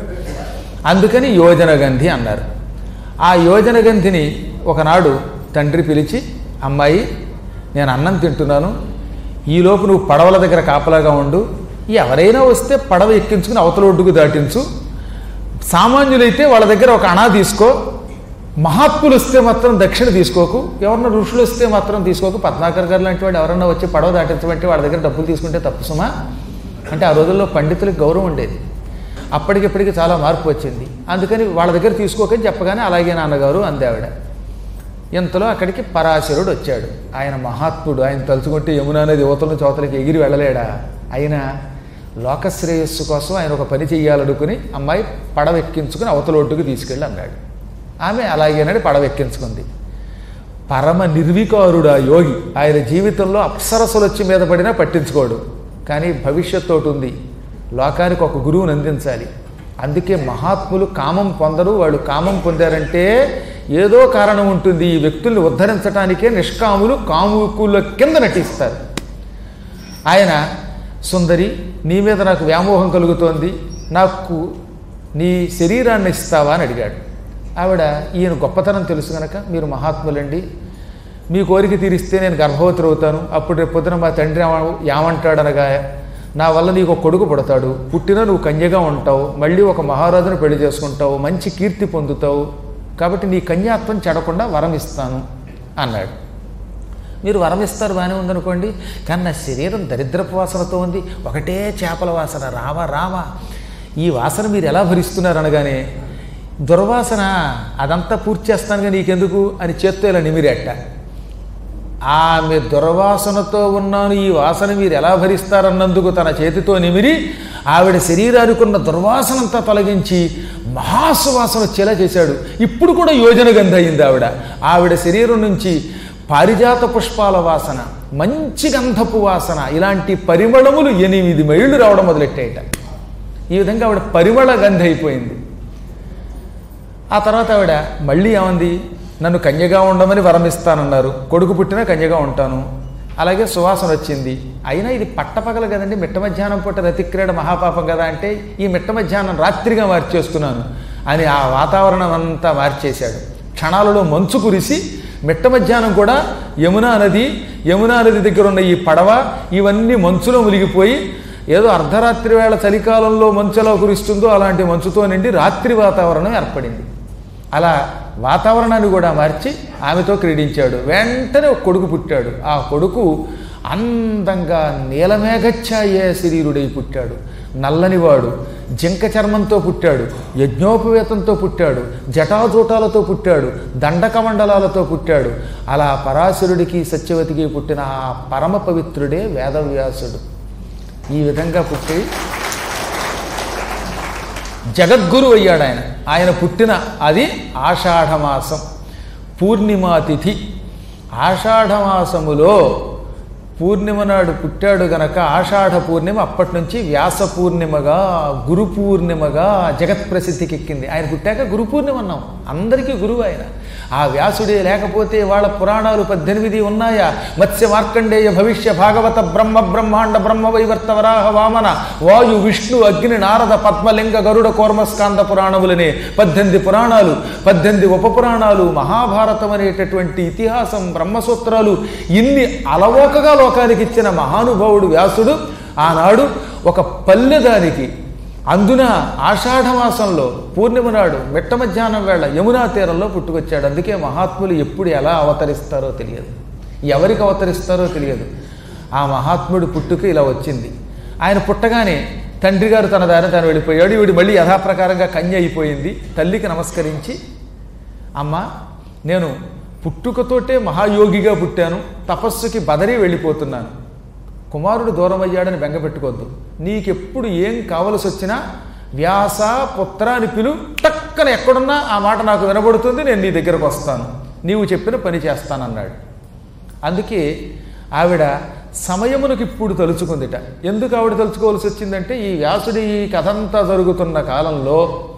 అందుకని యోజన గంధి అన్నారు ఆ యోజన గంధిని ఒకనాడు తండ్రి పిలిచి అమ్మాయి నేను అన్నం తింటున్నాను ఈలోపు నువ్వు పడవల దగ్గర కాపలాగా ఉండు ఎవరైనా వస్తే పడవ ఎక్కించుకుని అవతల ఒడ్డుకు దాటించు సామాన్యులైతే వాళ్ళ దగ్గర ఒక అణా తీసుకో మహాత్ములు వస్తే మాత్రం దక్షిణ తీసుకోకు ఎవరన్నా ఋషులు వస్తే మాత్రం తీసుకోకు పద్మాకర్ గారు లాంటి వాడు ఎవరన్నా వచ్చి పడవ దాటించమంటే వాళ్ళ దగ్గర డబ్బులు తీసుకుంటే తప్పు సుమా అంటే ఆ రోజుల్లో పండితులకు గౌరవం ఉండేది అప్పటికిప్పటికి చాలా మార్పు వచ్చింది అందుకని వాళ్ళ దగ్గర తీసుకోకని చెప్పగానే అలాగే నాన్నగారు అంది ఆవిడ ఇంతలో అక్కడికి పరాశరుడు వచ్చాడు ఆయన మహాత్ముడు ఆయన తలుచుకుంటే యమునా నది యువతల నుంచి అవతలకి ఎగిరి వెళ్ళలేడా అయినా లోకశ్రేయస్సు కోసం ఆయన ఒక పని చెయ్యాలనుకుని అమ్మాయి పడవ ఎక్కించుకుని అవతల ఒడ్డుకు తీసుకెళ్ళి అన్నాడు ఆమె అలాగేనని పడవ ఎక్కించుకుంది పరమ నిర్వికారుడు ఆ యోగి ఆయన జీవితంలో అప్సరసలు వచ్చి మీద పడినా పట్టించుకోడు కానీ భవిష్యత్తు ఒకటి ఉంది లోకానికి ఒక గురువుని అందించాలి అందుకే మహాత్ములు కామం పొందరు వాళ్ళు కామం పొందారంటే ఏదో కారణం ఉంటుంది ఈ వ్యక్తుల్ని ఉద్ధరించడానికే నిష్కాములు కాముకుల కింద నటిస్తారు ఆయన సుందరి నీ మీద నాకు వ్యామోహం కలుగుతోంది నాకు నీ శరీరాన్ని ఇస్తావా అని అడిగాడు ఆవిడ ఈయన గొప్పతనం తెలుసు కనుక మీరు మహాత్ములండి మీ కోరిక తీరిస్తే నేను గర్భవతి అవుతాను అప్పుడు రేపు పొద్దున మా తండ్రి ఏమ- ఏమంటాడనగా నా వల్ల నీకు ఒక కొడుకు పుడతాడు పుట్టినా నువ్వు కన్యగా ఉంటావు మళ్ళీ ఒక మహారాజును పెళ్లి చేసుకుంటావు మంచి కీర్తి పొందుతావు కాబట్టి నీ కన్యాత్వం చెడకుండా వరం ఇస్తాను అన్నాడు మీరు వరం ఇస్తారు బాగానే ఉందనుకోండి కానీ నా శరీరం దరిద్రపు వాసనతో ఉంది ఒకటే చేపల వాసన రామ రామ ఈ వాసన మీరు ఎలా భరిస్తున్నారు అనగానే దుర్వాసన అదంతా పూర్తి చేస్తానుగా నీకెందుకు అని చేత్తో ఇలా నిమిరేట ఆమె దుర్వాసనతో ఉన్నాను ఈ వాసన మీరు ఎలా భరిస్తారన్నందుకు తన చేతితో నిమిరి ఆవిడ శరీరానికి ఉన్న దుర్వాసనంతా తొలగించి మహాసువాసన వచ్చేలా చేశాడు ఇప్పుడు కూడా యోజన గంధ అయింది ఆవిడ ఆవిడ శరీరం నుంచి పారిజాత పుష్పాల వాసన మంచి గంధపు వాసన ఇలాంటి పరిమళములు ఎనిమిది మైళ్ళు రావడం మొదలెట్టాయట ఈ విధంగా ఆవిడ పరిమళ గంధ అయిపోయింది ఆ తర్వాత ఆవిడ మళ్ళీ ఏమంది నన్ను కన్యగా ఉండమని వరం ఇస్తానన్నారు కొడుకు పుట్టినా కన్యగా ఉంటాను అలాగే సువాసన వచ్చింది అయినా ఇది పట్టపగల కదండి మిట్ట మధ్యాహ్నం పూట రతిక్రీడ మహాపాపం కదా అంటే ఈ మిట్ట మధ్యాహ్నం రాత్రిగా మార్చేస్తున్నాను అని ఆ వాతావరణం అంతా మార్చేశాడు క్షణాలలో మంచు కురిసి మిట్ట మధ్యాహ్నం కూడా యమునా నది యమునా నది దగ్గర ఉన్న ఈ పడవ ఇవన్నీ మంచులో మునిగిపోయి ఏదో అర్ధరాత్రి వేళ చలికాలంలో మంచు ఎలా కురుస్తుందో అలాంటి మంచుతో నిండి రాత్రి వాతావరణం ఏర్పడింది అలా వాతావరణాన్ని కూడా మార్చి ఆమెతో క్రీడించాడు వెంటనే ఒక కొడుకు పుట్టాడు ఆ కొడుకు అందంగా నీలమేఘఛాయ శరీరుడై పుట్టాడు నల్లనివాడు జింక చర్మంతో పుట్టాడు యజ్ఞోపవేతంతో పుట్టాడు జటాజూటాలతో పుట్టాడు దండకమండలాలతో పుట్టాడు అలా పరాశరుడికి సత్యవతికి పుట్టిన ఆ పరమ పవిత్రుడే వేదవ్యాసుడు ఈ విధంగా పుట్టి జగద్గురు అయ్యాడు ఆయన ఆయన పుట్టిన అది ఆషాఢమాసం పూర్ణిమాతిథి ఆషాఢమాసములో పూర్ణిమ నాడు పుట్టాడు గనక ఆషాఢ పూర్ణిమ అప్పటి నుంచి వ్యాస పూర్ణిమగా గురు పూర్ణిమగా జగత్ ప్రసిద్ధికి ఎక్కింది ఆయన పుట్టాక గురు పూర్ణిమ అన్నాం అందరికీ గురువు ఆయన ఆ వ్యాసుడే లేకపోతే వాళ్ళ పురాణాలు పద్దెనిమిది ఉన్నాయా మత్స్య మార్కండేయ భవిష్య భాగవత బ్రహ్మ బ్రహ్మాండ బ్రహ్మ వైవర్త వరాహ వామన వాయు విష్ణు అగ్ని నారద పద్మలింగ గరుడ కోర్మస్కాంద పురాణములనే పద్దెనిమిది పురాణాలు పద్దెనిమిది ఉప పురాణాలు మహాభారతం అనేటటువంటి ఇతిహాసం బ్రహ్మసూత్రాలు ఇన్ని అలవోకగా లోకానికి ఇచ్చిన మహానుభావుడు వ్యాసుడు ఆనాడు ఒక పల్లెదానికి అందున ఆషాఢమాసంలో పూర్ణిమ నాడు మిట్ట మధ్యాహ్నం వేళ యమునా తీరంలో పుట్టుకొచ్చాడు అందుకే మహాత్ములు ఎప్పుడు ఎలా అవతరిస్తారో తెలియదు ఎవరికి అవతరిస్తారో తెలియదు ఆ మహాత్ముడు పుట్టుక ఇలా వచ్చింది ఆయన పుట్టగానే తండ్రి గారు తన దారిని తాను వెళ్ళిపోయాడు వీడు మళ్ళీ యథాప్రకారంగా కన్య అయిపోయింది తల్లికి నమస్కరించి అమ్మ నేను పుట్టుకతోటే మహాయోగిగా పుట్టాను తపస్సుకి బదరి వెళ్ళిపోతున్నాను కుమారుడు దూరం అయ్యాడని బెంగపెట్టుకోవద్దు నీకెప్పుడు ఏం కావలసి వచ్చినా వ్యాస పుత్ర అని పిలు టక్కన ఎక్కడున్నా ఆ మాట నాకు వినబడుతుంది నేను నీ దగ్గరకు వస్తాను నీవు చెప్పిన పని చేస్తానన్నాడు అందుకే ఆవిడ సమయమునకు ఇప్పుడు తలుచుకుందిట ఎందుకు ఆవిడ తలుచుకోవాల్సి వచ్చిందంటే ఈ వ్యాసుడి ఈ కథంతా జరుగుతున్న కాలంలో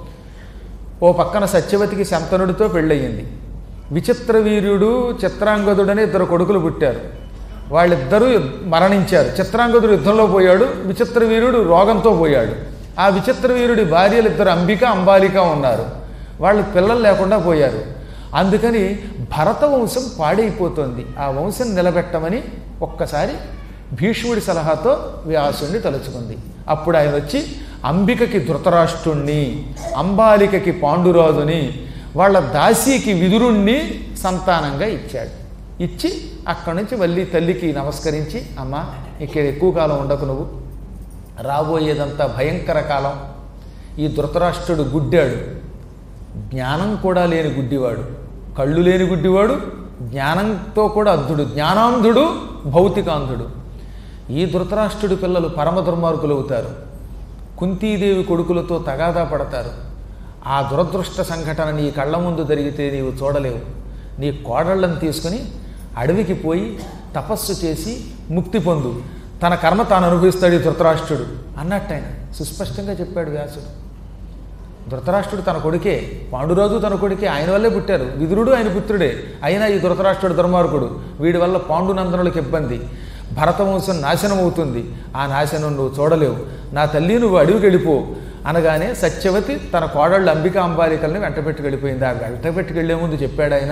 ఓ పక్కన సత్యవతికి శంతనుడితో పెళ్ళయింది విచిత్ర వీర్యుడు చిత్రాంగదుడని ఇద్దరు కొడుకులు పుట్టారు వాళ్ళిద్దరూ మరణించారు చిత్రాంగదుడు యుద్ధంలో పోయాడు విచిత్ర వీరుడు రోగంతో పోయాడు ఆ విచిత్ర వీరుడి భార్యలు ఇద్దరు అంబిక అంబాలిక ఉన్నారు వాళ్ళు పిల్లలు లేకుండా పోయారు అందుకని భరత వంశం పాడైపోతుంది ఆ వంశం నిలబెట్టమని ఒక్కసారి భీష్ముడి సలహాతో వ్యాసుణ్ణి తలుచుకుంది అప్పుడు ఆయన వచ్చి అంబికకి ధృతరాష్ట్రుణ్ణి అంబాలికకి పాండురాజుని వాళ్ళ దాసీకి విదురుణ్ణి సంతానంగా ఇచ్చాడు ఇచ్చి అక్కడి నుంచి మళ్ళీ తల్లికి నమస్కరించి అమ్మ ఇక్కడ ఎక్కువ కాలం ఉండకు నువ్వు రాబోయేదంతా భయంకర కాలం ఈ ధృతరాష్ట్రుడు గుడ్డాడు జ్ఞానం కూడా లేని గుడ్డివాడు కళ్ళు లేని గుడ్డివాడు జ్ఞానంతో కూడా అద్ధుడు జ్ఞానాంధుడు భౌతికాంధుడు ఈ ధృతరాష్ట్రుడి పిల్లలు పరమ దుర్మార్గులు అవుతారు కుంతీదేవి కొడుకులతో తగాదా పడతారు ఆ దురదృష్ట సంఘటన నీ కళ్ళ ముందు జరిగితే నీవు చూడలేవు నీ కోడళ్ళను తీసుకుని అడవికి పోయి తపస్సు చేసి ముక్తి పొందు తన కర్మ తాను అనుభవిస్తాడు ఈ ధృతరాష్ట్రుడు అన్నట్టు ఆయన సుస్పష్టంగా చెప్పాడు వ్యాసుడు ధృతరాష్ట్రుడు తన కొడుకే పాండురాజు తన కొడుకే ఆయన వల్లే పుట్టారు విదురుడు ఆయన పుత్రుడే అయినా ఈ ధృతరాష్ట్రుడు దుర్మార్గుడు వీడి వల్ల పాండునందనులకు ఇబ్బంది భరతవంశం నాశనం అవుతుంది ఆ నాశనం నువ్వు చూడలేవు నా తల్లి నువ్వు అడవికి వెళ్ళిపో అనగానే సత్యవతి తన కోడళ్ళు అంబిక అంబాలికల్ని వెంటబెట్టుకు వెళ్ళిపోయింది ఆ వెంటబెట్టుకు వెళ్ళే ముందు చెప్పాడు ఆయన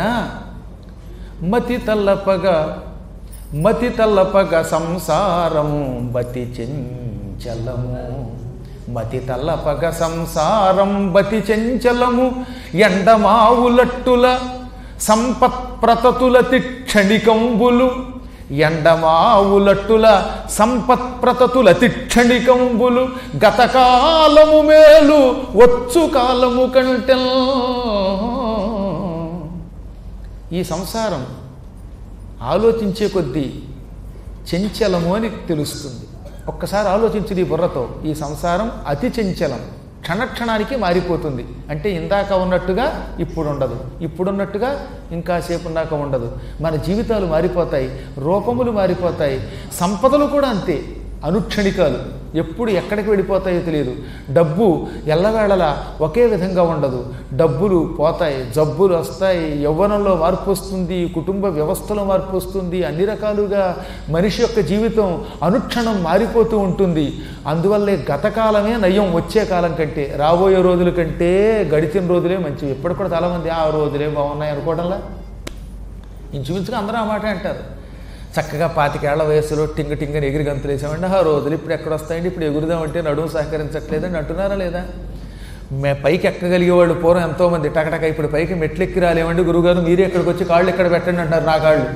మతి తల్లపగా మతి తల్లపగ సంసారము బతి చెంచలము మతి తల్లపగ సంసారం బతి చెంచలము ఎండమావులట్టుల సంపత్ప్రతతుల తిక్షణికంబులు ఎండమావులట్టుల సంపత్ప్రతతుల తిక్షణికంబులు గతకాలము మేలు వచ్చు కాలము కంటెల్ ఈ సంసారం ఆలోచించే కొద్దీ చెంచలము అని తెలుస్తుంది ఒక్కసారి ఆలోచించు నీ బుర్రతో ఈ సంసారం అతి చంచలం క్షణక్షణానికి మారిపోతుంది అంటే ఇందాక ఉన్నట్టుగా ఇప్పుడు ఉండదు ఇప్పుడున్నట్టుగా ఇంకాసేపు ఉన్నాక ఉండదు మన జీవితాలు మారిపోతాయి రూపములు మారిపోతాయి సంపదలు కూడా అంతే అనుక్షణికాలు ఎప్పుడు ఎక్కడికి వెళ్ళిపోతాయో తెలియదు డబ్బు ఎల్లవేళలా ఒకే విధంగా ఉండదు డబ్బులు పోతాయి జబ్బులు వస్తాయి యవ్వనంలో మార్పు వస్తుంది కుటుంబ వ్యవస్థలో మార్పు వస్తుంది అన్ని రకాలుగా మనిషి యొక్క జీవితం అనుక్షణం మారిపోతూ ఉంటుంది అందువల్లే గతకాలమే నయం వచ్చే కాలం కంటే రాబోయే రోజుల కంటే గడిచిన రోజులే మంచివి ఎప్పుడు కూడా చాలామంది ఆ రోజులే బాగున్నాయి అనుకోవడంలా ఇంచుమించుగా అందరూ ఆ మాట అంటారు చక్కగా పాతికేళ్ల వయసులో టింగ టింగని ఎగిరి గంతులు వేసామండి ఆ రోజులు ఇప్పుడు ఎక్కడ వస్తాయండి ఇప్పుడు ఎగురుదామంటే నడుము సహకరించట్లేదని అంటున్నారా లేదా మే పైకి ఎక్కగలిగేవాళ్ళు పూర్వం ఎంతోమంది టకటక ఇప్పుడు పైకి మెట్లెక్కి రాలేమండి గురుగారు మీరే ఇక్కడికి వచ్చి కాళ్ళు ఇక్కడ పెట్టండి అంటారు నా కాళ్ళు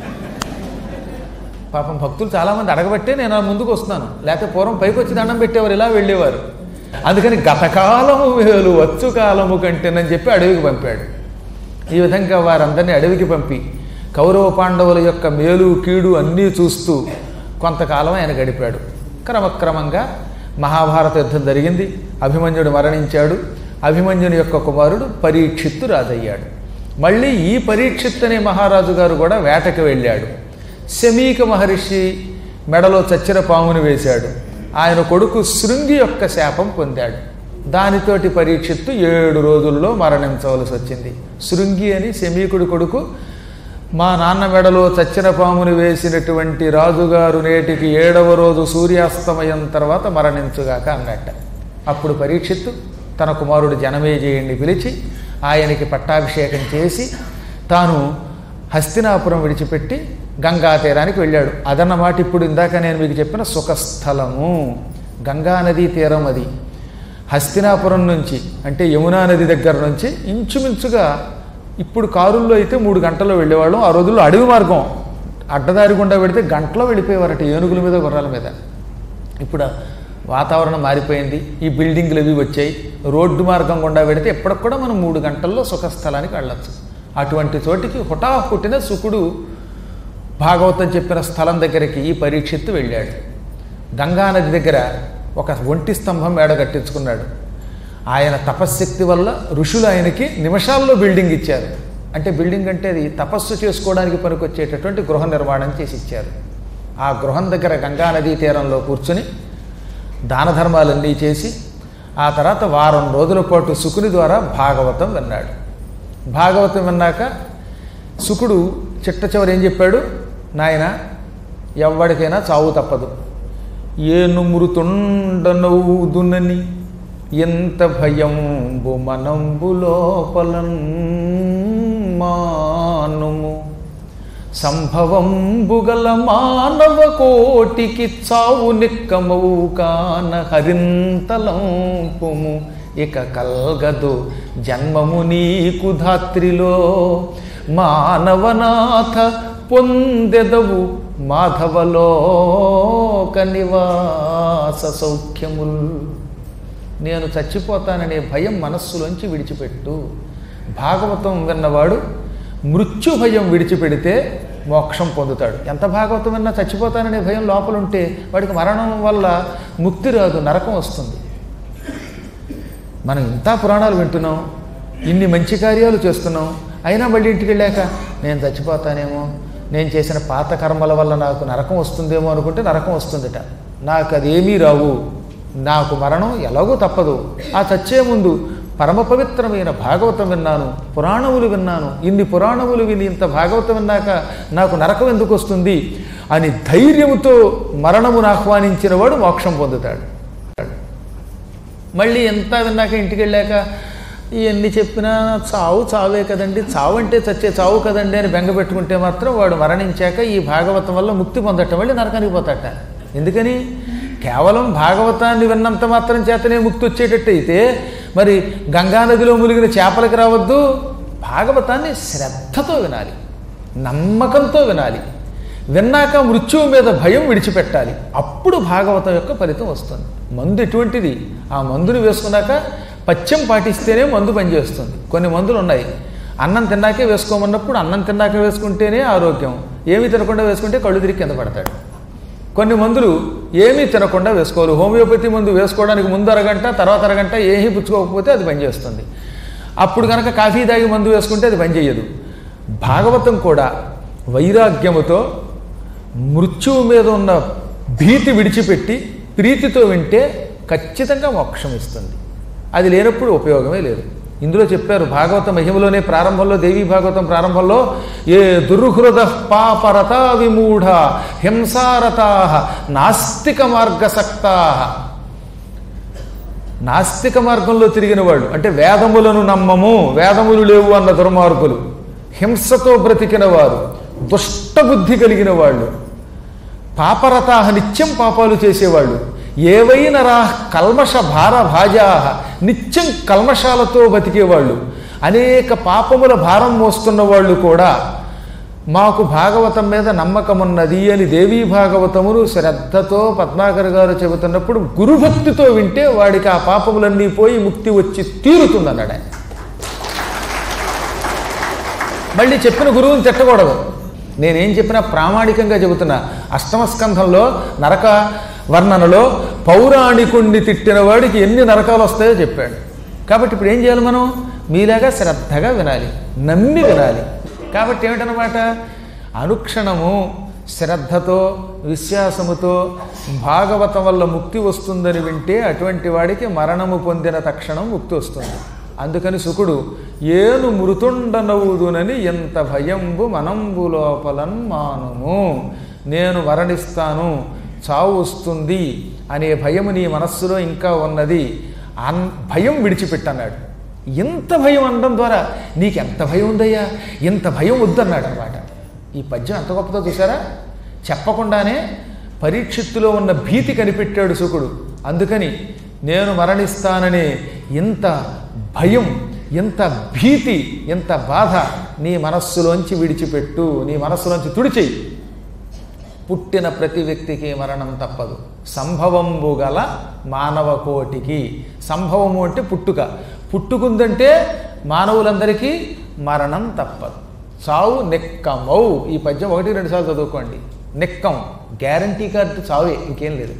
పాపం భక్తులు చాలామంది అడగబట్టే నేను ఆ ముందుకు వస్తున్నాను లేకపోతే పూర్వం పైకి వచ్చి దండం పెట్టేవారు ఇలా వెళ్ళేవారు అందుకని గతకాలము వేలు వచ్చు కాలము కంటేనని చెప్పి అడవికి పంపాడు ఈ విధంగా వారందరినీ అడవికి పంపి కౌరవ పాండవుల యొక్క మేలు కీడు అన్నీ చూస్తూ కొంతకాలం ఆయన గడిపాడు క్రమక్రమంగా మహాభారత యుద్ధం జరిగింది అభిమన్యుడు మరణించాడు అభిమన్యుని యొక్క కుమారుడు పరీక్షిత్తు రాజయ్యాడు మళ్ళీ ఈ పరీక్షిత్ అనే మహారాజు గారు కూడా వేటకి వెళ్ళాడు శమీక మహర్షి మెడలో చచ్చిన పాముని వేశాడు ఆయన కొడుకు శృంగి యొక్క శాపం పొందాడు దానితోటి పరీక్షిత్తు ఏడు రోజుల్లో మరణించవలసి వచ్చింది శృంగి అని శమీకుడి కొడుకు మా నాన్న మెడలో చచ్చిన పాముని వేసినటువంటి రాజుగారు నేటికి ఏడవ రోజు సూర్యాస్తమయం తర్వాత మరణించుగాక అన్నట్ట అప్పుడు పరీక్షిత్తు తన కుమారుడు జనమేజయుడిని పిలిచి ఆయనకి పట్టాభిషేకం చేసి తాను హస్తినాపురం విడిచిపెట్టి గంగా తీరానికి వెళ్ళాడు అదన్నమాట ఇప్పుడు ఇందాక నేను మీకు చెప్పిన సుఖస్థలము గంగా నదీ తీరం అది హస్తినాపురం నుంచి అంటే యమునా నది దగ్గర నుంచి ఇంచుమించుగా ఇప్పుడు కారుల్లో అయితే మూడు గంటల్లో వెళ్ళేవాళ్ళం ఆ రోజుల్లో అడవి మార్గం అడ్డదారి గుండా పెడితే గంటలో వెళ్ళిపోయేవారట ఏనుగుల మీద గుర్రాల మీద ఇప్పుడు వాతావరణం మారిపోయింది ఈ బిల్డింగ్లు అవి వచ్చాయి రోడ్డు మార్గం గుండా పెడితే ఎప్పటికి కూడా మనం మూడు గంటల్లో సుఖస్థలానికి వెళ్ళొచ్చు అటువంటి చోటికి హుటా పుట్టిన సుకుడు భాగవతం చెప్పిన స్థలం దగ్గరికి ఈ పరీక్షిత్తు వెళ్ళాడు గంగానది దగ్గర ఒక ఒంటి స్తంభం మేడ కట్టించుకున్నాడు ఆయన తపశ్శక్తి వల్ల ఋషులు ఆయనకి నిమిషాల్లో బిల్డింగ్ ఇచ్చారు అంటే బిల్డింగ్ అంటే అది తపస్సు చేసుకోవడానికి పనికొచ్చేటటువంటి గృహ నిర్మాణం చేసి ఇచ్చారు ఆ గృహం దగ్గర గంగానదీ తీరంలో కూర్చుని దాన ధర్మాలన్నీ చేసి ఆ తర్వాత వారం రోజుల పాటు శుకుని ద్వారా భాగవతం విన్నాడు భాగవతం విన్నాక శుకుడు చిట్ట చివరి ఏం చెప్పాడు నాయన ఎవ్వడికైనా చావు తప్పదు ఏను మృతుండనవుదునని ఎంత భయంబు మనంబు లోపలన్ మానుము సంభవంబుగల మానవ కోటికి చావు నిక్కమవు కాన హరింతలంపుము ఇక కల్గదు జన్మము నీకు ధాత్రిలో మానవనాథ పొందెదవు మాధవలోక నివాస సౌఖ్యముల్ నేను చచ్చిపోతాననే భయం మనస్సులోంచి విడిచిపెట్టు భాగవతం విన్నవాడు మృత్యు భయం విడిచిపెడితే మోక్షం పొందుతాడు ఎంత భాగవతం విన్నా చచ్చిపోతాననే భయం లోపల ఉంటే వాడికి మరణం వల్ల ముక్తి రాదు నరకం వస్తుంది మనం ఇంత పురాణాలు వింటున్నాం ఇన్ని మంచి కార్యాలు చేస్తున్నాం అయినా మళ్ళీ ఇంటికి వెళ్ళాక నేను చచ్చిపోతానేమో నేను చేసిన పాత కర్మల వల్ల నాకు నరకం వస్తుందేమో అనుకుంటే నరకం వస్తుందిట నాకు అదేమీ రావు నాకు మరణం ఎలాగూ తప్పదు ఆ చచ్చే ముందు పరమ పవిత్రమైన భాగవతం విన్నాను పురాణములు విన్నాను ఇన్ని పురాణములు విని ఇంత భాగవతం విన్నాక నాకు నరకం ఎందుకు వస్తుంది అని ధైర్యముతో మరణమును ఆహ్వానించిన వాడు మోక్షం పొందుతాడు మళ్ళీ ఎంత విన్నాక ఇంటికి వెళ్ళాక ఇవన్నీ చెప్పినా చావు చావే కదండి చావు అంటే చచ్చే చావు కదండి అని బెంగ పెట్టుకుంటే మాత్రం వాడు మరణించాక ఈ భాగవతం వల్ల ముక్తి పొందటం వెళ్ళి నరకానికి పోతాట ఎందుకని కేవలం భాగవతాన్ని విన్నంత మాత్రం చేతనే ముక్తి వచ్చేటట్టు అయితే మరి గంగానదిలో మునిగిన చేపలకి రావద్దు భాగవతాన్ని శ్రద్ధతో వినాలి నమ్మకంతో వినాలి విన్నాక మృత్యువు మీద భయం విడిచిపెట్టాలి అప్పుడు భాగవతం యొక్క ఫలితం వస్తుంది మందు ఎటువంటిది ఆ మందుని వేసుకున్నాక పచ్చం పాటిస్తేనే మందు పనిచేస్తుంది కొన్ని మందులు ఉన్నాయి అన్నం తిన్నాకే వేసుకోమన్నప్పుడు అన్నం తిన్నాక వేసుకుంటేనే ఆరోగ్యం ఏమి తినకుండా వేసుకుంటే కళ్ళు తిరిగి కింద పడతాడు కొన్ని మందులు ఏమీ తినకుండా వేసుకోవాలి హోమియోపతి మందు వేసుకోవడానికి ముందు అరగంట తర్వాత అరగంట ఏమీ పుచ్చుకోకపోతే అది పనిచేస్తుంది అప్పుడు కనుక కాఫీ తాగి మందు వేసుకుంటే అది పనిచేయదు భాగవతం కూడా వైరాగ్యముతో మృత్యువు మీద ఉన్న భీతి విడిచిపెట్టి ప్రీతితో వింటే ఖచ్చితంగా మోక్షం ఇస్తుంది అది లేనప్పుడు ఉపయోగమే లేదు ఇందులో చెప్పారు భాగవత మహిమలోనే ప్రారంభంలో దేవీ భాగవతం ప్రారంభంలో ఏ దుర్హృద పాపరత విమూఢ హింసారతా నాస్తిక మార్గసక్తా నాస్తిక మార్గంలో తిరిగిన వాళ్ళు అంటే వేదములను నమ్మము వేదములు లేవు అన్న దుర్మార్గులు హింసతో బ్రతికిన వారు దుష్టబుద్ధి కలిగిన వాళ్ళు పాపరతాహ నిత్యం పాపాలు చేసేవాళ్ళు ఏవైన రా కల్మష భార భాజా నిత్యం కల్మషాలతో బతికేవాళ్ళు అనేక పాపముల భారం మోస్తున్న వాళ్ళు కూడా మాకు భాగవతం మీద నమ్మకమున్నది అని దేవీ భాగవతమును శ్రద్ధతో పద్మాకర్ గారు చెబుతున్నప్పుడు గురుభక్తితో వింటే వాడికి ఆ పాపములన్నీ పోయి ముక్తి వచ్చి తీరుతుందన్నాడు ఆయన మళ్ళీ చెప్పిన గురువుని తిట్టకూడదు నేనేం చెప్పినా ప్రామాణికంగా చెబుతున్నా అష్టమ స్కంధంలో నరక వర్ణనలో పౌరాణికుణ్ణి తిట్టిన వాడికి ఎన్ని నరకాలు వస్తాయో చెప్పాడు కాబట్టి ఇప్పుడు ఏం చేయాలి మనం మీలాగా శ్రద్ధగా వినాలి నమ్మి వినాలి కాబట్టి ఏమిటనమాట అనుక్షణము శ్రద్ధతో విశ్వాసముతో భాగవతం వల్ల ముక్తి వస్తుందని వింటే అటువంటి వాడికి మరణము పొందిన తక్షణం ముక్తి వస్తుంది అందుకని సుకుడు ఏను మృతుండనవుదునని ఎంత భయంబు మనంబు లోపలన్ మానుము నేను మరణిస్తాను చావు వస్తుంది అనే భయము నీ మనస్సులో ఇంకా ఉన్నది అన్ భయం విడిచిపెట్టన్నాడు ఇంత భయం అనడం ద్వారా నీకు ఎంత భయం ఉందయ్యా ఇంత భయం వద్దన్నాడు అనమాట ఈ పద్యం ఎంత గొప్పదో చూసారా చెప్పకుండానే పరీక్షిత్తులో ఉన్న భీతి కనిపెట్టాడు సుకుడు అందుకని నేను మరణిస్తాననే ఇంత భయం ఎంత భీతి ఎంత బాధ నీ మనస్సులోంచి విడిచిపెట్టు నీ మనస్సులోంచి తుడిచేయి పుట్టిన ప్రతి వ్యక్తికి మరణం తప్పదు సంభవంబు గల మానవ కోటికి సంభవము అంటే పుట్టుక పుట్టుకుందంటే మానవులందరికీ మరణం తప్పదు చావు నెక్కమౌ ఈ పద్యం ఒకటి రెండు సార్లు చదువుకోండి నెక్కం గ్యారంటీ కార్డు చావే ఇంకేం లేదు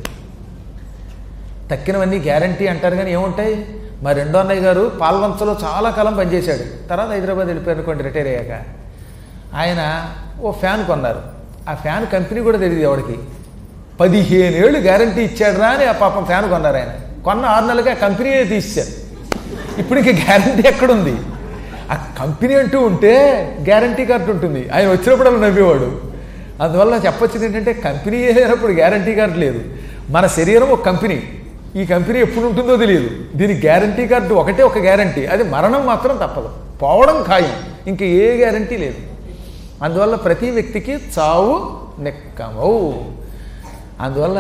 తక్కినవన్నీ గ్యారంటీ అంటారు కానీ ఏముంటాయి మా రెండో అన్నయ్య గారు పాల్వంచలో చాలా కాలం పనిచేశాడు తర్వాత హైదరాబాద్ వెళ్ళిపోయారు అనుకోండి రిటైర్ అయ్యాక ఆయన ఓ ఫ్యాన్ కొన్నారు ఆ ఫ్యాన్ కంపెనీ కూడా తెలియదు ఎవరికి పదిహేను ఏళ్ళు గ్యారంటీ ఇచ్చాడు రా అని ఆ పాపం ఫ్యాన్ కొన్నారు ఆయన కొన్న ఆరు నెలలకి ఆ కంపెనీయే తీశారు ఇప్పుడు ఇంక గ్యారంటీ ఎక్కడుంది ఆ కంపెనీ అంటూ ఉంటే గ్యారంటీ కార్డు ఉంటుంది ఆయన వచ్చినప్పుడు అలా నవ్వేవాడు అందువల్ల చెప్పొచ్చింది ఏంటంటే కంపెనీ లేనప్పుడు గ్యారంటీ కార్డు లేదు మన శరీరం ఒక కంపెనీ ఈ కంపెనీ ఎప్పుడు ఉంటుందో తెలియదు దీని గ్యారంటీ కార్డు ఒకటే ఒక గ్యారంటీ అది మరణం మాత్రం తప్పదు పోవడం ఖాయం ఇంక ఏ గ్యారంటీ లేదు అందువల్ల ప్రతి వ్యక్తికి చావు నెక్కమవు అందువల్ల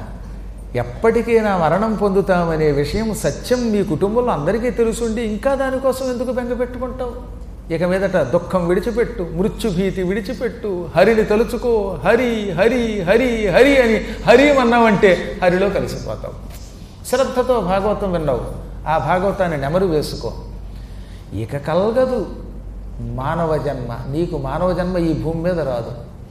ఎప్పటికైనా మరణం పొందుతామనే విషయం సత్యం మీ కుటుంబంలో అందరికీ తెలుసుండి ఇంకా దానికోసం ఎందుకు బెంగ పెట్టుకుంటావు ఇక మీదట దుఃఖం విడిచిపెట్టు మృత్యుభీతి విడిచిపెట్టు హరిని తలుచుకో హరి హరి హరి హరి అని హరి అన్నావంటే హరిలో కలిసిపోతావు శ్రద్ధతో భాగవతం విన్నావు ఆ భాగవతాన్ని నెమరు వేసుకో ఇక కలగదు మానవ జన్మ నీకు మానవ జన్మ ఈ భూమి మీద రాదు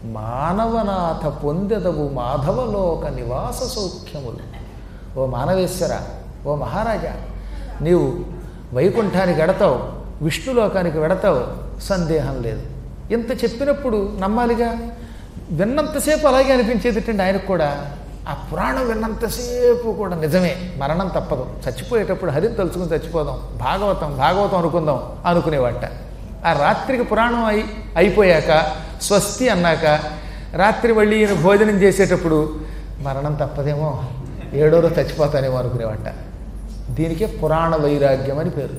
మానవనాథ పొందెదవు మాధవలోక నివాస సౌఖ్యములు ఓ మానవేశ్వర ఓ మహారాజా నీవు వైకుంఠానికి వెడతావు విష్ణులోకానికి వెడతావు సందేహం లేదు ఇంత చెప్పినప్పుడు నమ్మాలిగా విన్నంతసేపు అలాగే అనిపించేది ఆయనకు కూడా ఆ పురాణం విన్నంతసేపు కూడా నిజమే మరణం తప్పదు చచ్చిపోయేటప్పుడు హరిని తలుచుకుని చచ్చిపోదాం భాగవతం భాగవతం అనుకుందాం అనుకునేవాట ఆ రాత్రికి పురాణం అయి అయిపోయాక స్వస్తి అన్నాక రాత్రి మళ్ళీ ఈయన భోజనం చేసేటప్పుడు మరణం తప్పదేమో ఏడో రోజు చచ్చిపోతానేమో అనుకునేవాట దీనికే పురాణ వైరాగ్యం అని పేరు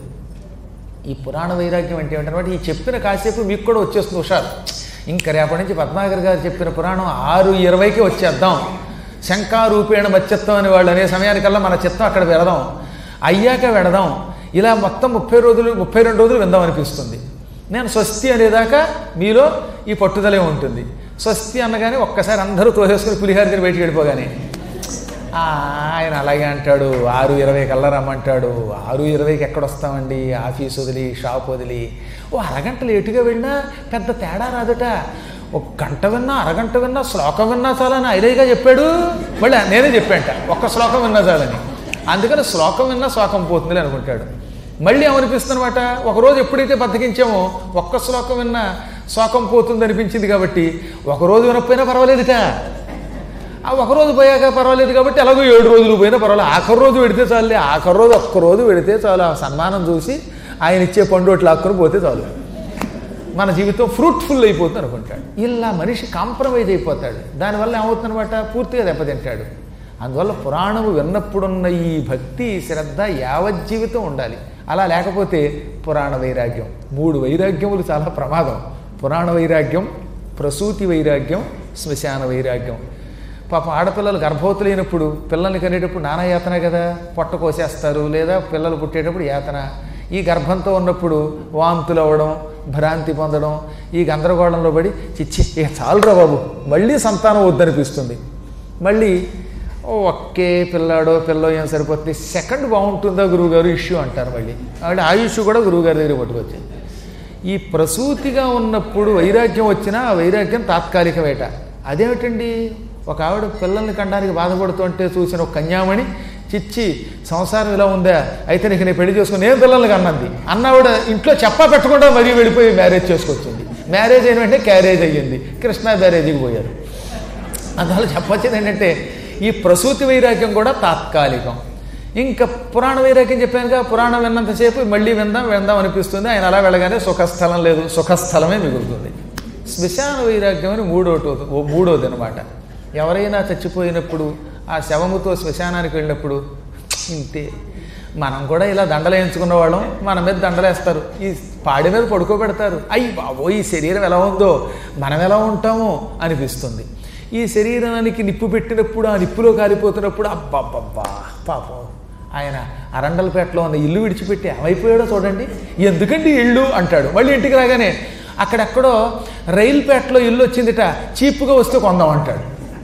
ఈ పురాణ వైరాగ్యం అంటే ఏమిటనమాట ఈ చెప్పిన కాసేపు మీకు కూడా వచ్చేస్తుంది హుషారు ఇంకా రేపటి నుంచి పద్మాకర్ గారు చెప్పిన పురాణం ఆరు ఇరవైకి వచ్చేద్దాం శంకారూపేణ మత్యత్వం అని వాళ్ళు అనే సమయానికల్లా మన చిత్తం అక్కడ వెళదాం అయ్యాక వెడదాం ఇలా మొత్తం ముప్పై రోజులు ముప్పై రెండు రోజులు విందాం అనిపిస్తుంది నేను స్వస్తి అనేదాకా మీలో ఈ పట్టుదలే ఉంటుంది స్వస్తి అనగానే ఒక్కసారి అందరూ తోసేసుకుని పులిహార తిని బయటికి వెళ్ళిపోగానే "ఆ, ఆయన అలాగే అంటాడు ఆరు ఇరవై కల్లా రమ్మంటాడు ఆరు ఇరవైకి ఎక్కడొస్తామండి ఆఫీస్ వదిలి షాప్ వదిలి ఓ అరగంట లేటుగా వెళ్ళినా పెద్ద తేడా రాదుట ఓ ఒక గంట విన్నా అరగంట విన్నా శ్లోకం విన్నా చాలని ఐదైగా చెప్పాడు మళ్ళీ నేనే చెప్పాంట ఒక్క శ్లోకం విన్నా చాలని అందుకని శ్లోకం విన్నా శ్లోకం పోతుంది అనుకుంటాడు మళ్ళీ ఏమనిపిస్తుందన్నమాట ఒకరోజు ఎప్పుడైతే బతికించామో ఒక్క శ్లోకం విన్నా శ్లోకం పోతుంది అనిపించింది కాబట్టి ఒకరోజు వినకపోయినా పర్వాలేదుట ఆ ఒక రోజు పోయాక పర్వాలేదు కాబట్టి ఎలాగో ఏడు రోజులు పోయినా పర్వాలేదు ఆఖరి రోజు పెడితే చాలు ఆఖరి రోజు ఒక్క రోజు పెడితే చాలు ఆ సన్మానం చూసి ఆయన ఇచ్చే పండు లాక్కుని పోతే చాలు మన జీవితం ఫ్రూట్ఫుల్ అయిపోతుంది అనుకుంటాడు ఇలా మనిషి కాంప్రమైజ్ అయిపోతాడు దానివల్ల ఏమవుతుందన్నమాట పూర్తిగా దెబ్బతింటాడు అందువల్ల పురాణము విన్నప్పుడున్న ఈ భక్తి శ్రద్ధ యావజ్జీవితం ఉండాలి అలా లేకపోతే పురాణ వైరాగ్యం మూడు వైరాగ్యములు చాలా ప్రమాదం పురాణ వైరాగ్యం ప్రసూతి వైరాగ్యం శ్మశాన వైరాగ్యం పాపం ఆడపిల్లలు గర్భవతులైనప్పుడు పిల్లల్ని కనేటప్పుడు నానా యాతన కదా పొట్ట కోసేస్తారు లేదా పిల్లలు పుట్టేటప్పుడు యాతన ఈ గర్భంతో ఉన్నప్పుడు వాంతులు అవ్వడం భ్రాంతి పొందడం ఈ గందరగోళంలో పడి చిచ్చి ఇక చాలురా బాబు మళ్ళీ సంతానం వద్దనిపిస్తుంది మళ్ళీ ఓ ఒక్కే పిల్లాడో పిల్లో ఏం సరిపోతుంది సెకండ్ బాగుంటుందా గురువుగారు ఇష్యూ అంటారు మళ్ళీ ఆవిడ ఆయుష్ కూడా గురువుగారి దగ్గర పట్టుకొచ్చింది ఈ ప్రసూతిగా ఉన్నప్పుడు వైరాగ్యం వచ్చినా ఆ వైరాగ్యం తాత్కాలికమేట అదేమిటండి ఒక ఆవిడ పిల్లల్ని కండానికి బాధపడుతుంటే చూసిన ఒక కన్యామణి చిచ్చి సంసారం ఇలా ఉందా అయితే నీకు నేను పెళ్లి చేసుకుని నేను పిల్లల్ని కన్నది అన్నావిడ ఇంట్లో చెప్పా పెట్టకుండా మరీ వెళ్ళిపోయి మ్యారేజ్ చేసుకొచ్చింది మ్యారేజ్ అయిన వెంటనే క్యారేజ్ అయ్యింది కృష్ణా బ్యారేజీకి పోయారు అందువల్ల చెప్పొచ్చేది ఏంటంటే ఈ ప్రసూతి వైరాగ్యం కూడా తాత్కాలికం ఇంకా పురాణ వైరాగ్యం చెప్పానుగా పురాణం విన్నంతసేపు మళ్ళీ విందాం విందాం అనిపిస్తుంది ఆయన అలా వెళ్ళగానే సుఖస్థలం లేదు సుఖస్థలమే మిగులుతుంది శ్మశాన వైరాగ్యం అని మూడోటి ఓ మూడోది అనమాట ఎవరైనా చచ్చిపోయినప్పుడు ఆ శవముతో శ్మశానానికి వెళ్ళినప్పుడు ఇంతే మనం కూడా ఇలా దండలు వేయించుకున్న వాళ్ళం మన మీద దండలేస్తారు ఈ పాడి మీద పడుకోబెడతారు అయ్యి బాబో ఈ శరీరం ఎలా ఉందో మనం ఎలా ఉంటామో అనిపిస్తుంది ఈ శరీరానికి నిప్పు పెట్టినప్పుడు ఆ నిప్పులో కాలిపోతున్నప్పుడు అబ్బబ్బబ్బా పాపం ఆయన అరండలపేటలో ఉన్న ఇల్లు విడిచిపెట్టి ఏమైపోయాడో చూడండి ఎందుకండి ఇల్లు అంటాడు మళ్ళీ ఇంటికి రాగానే అక్కడెక్కడో రైల్పేటలో ఇల్లు వచ్చిందిట చీప్గా వస్తే కొందాం అంటాడు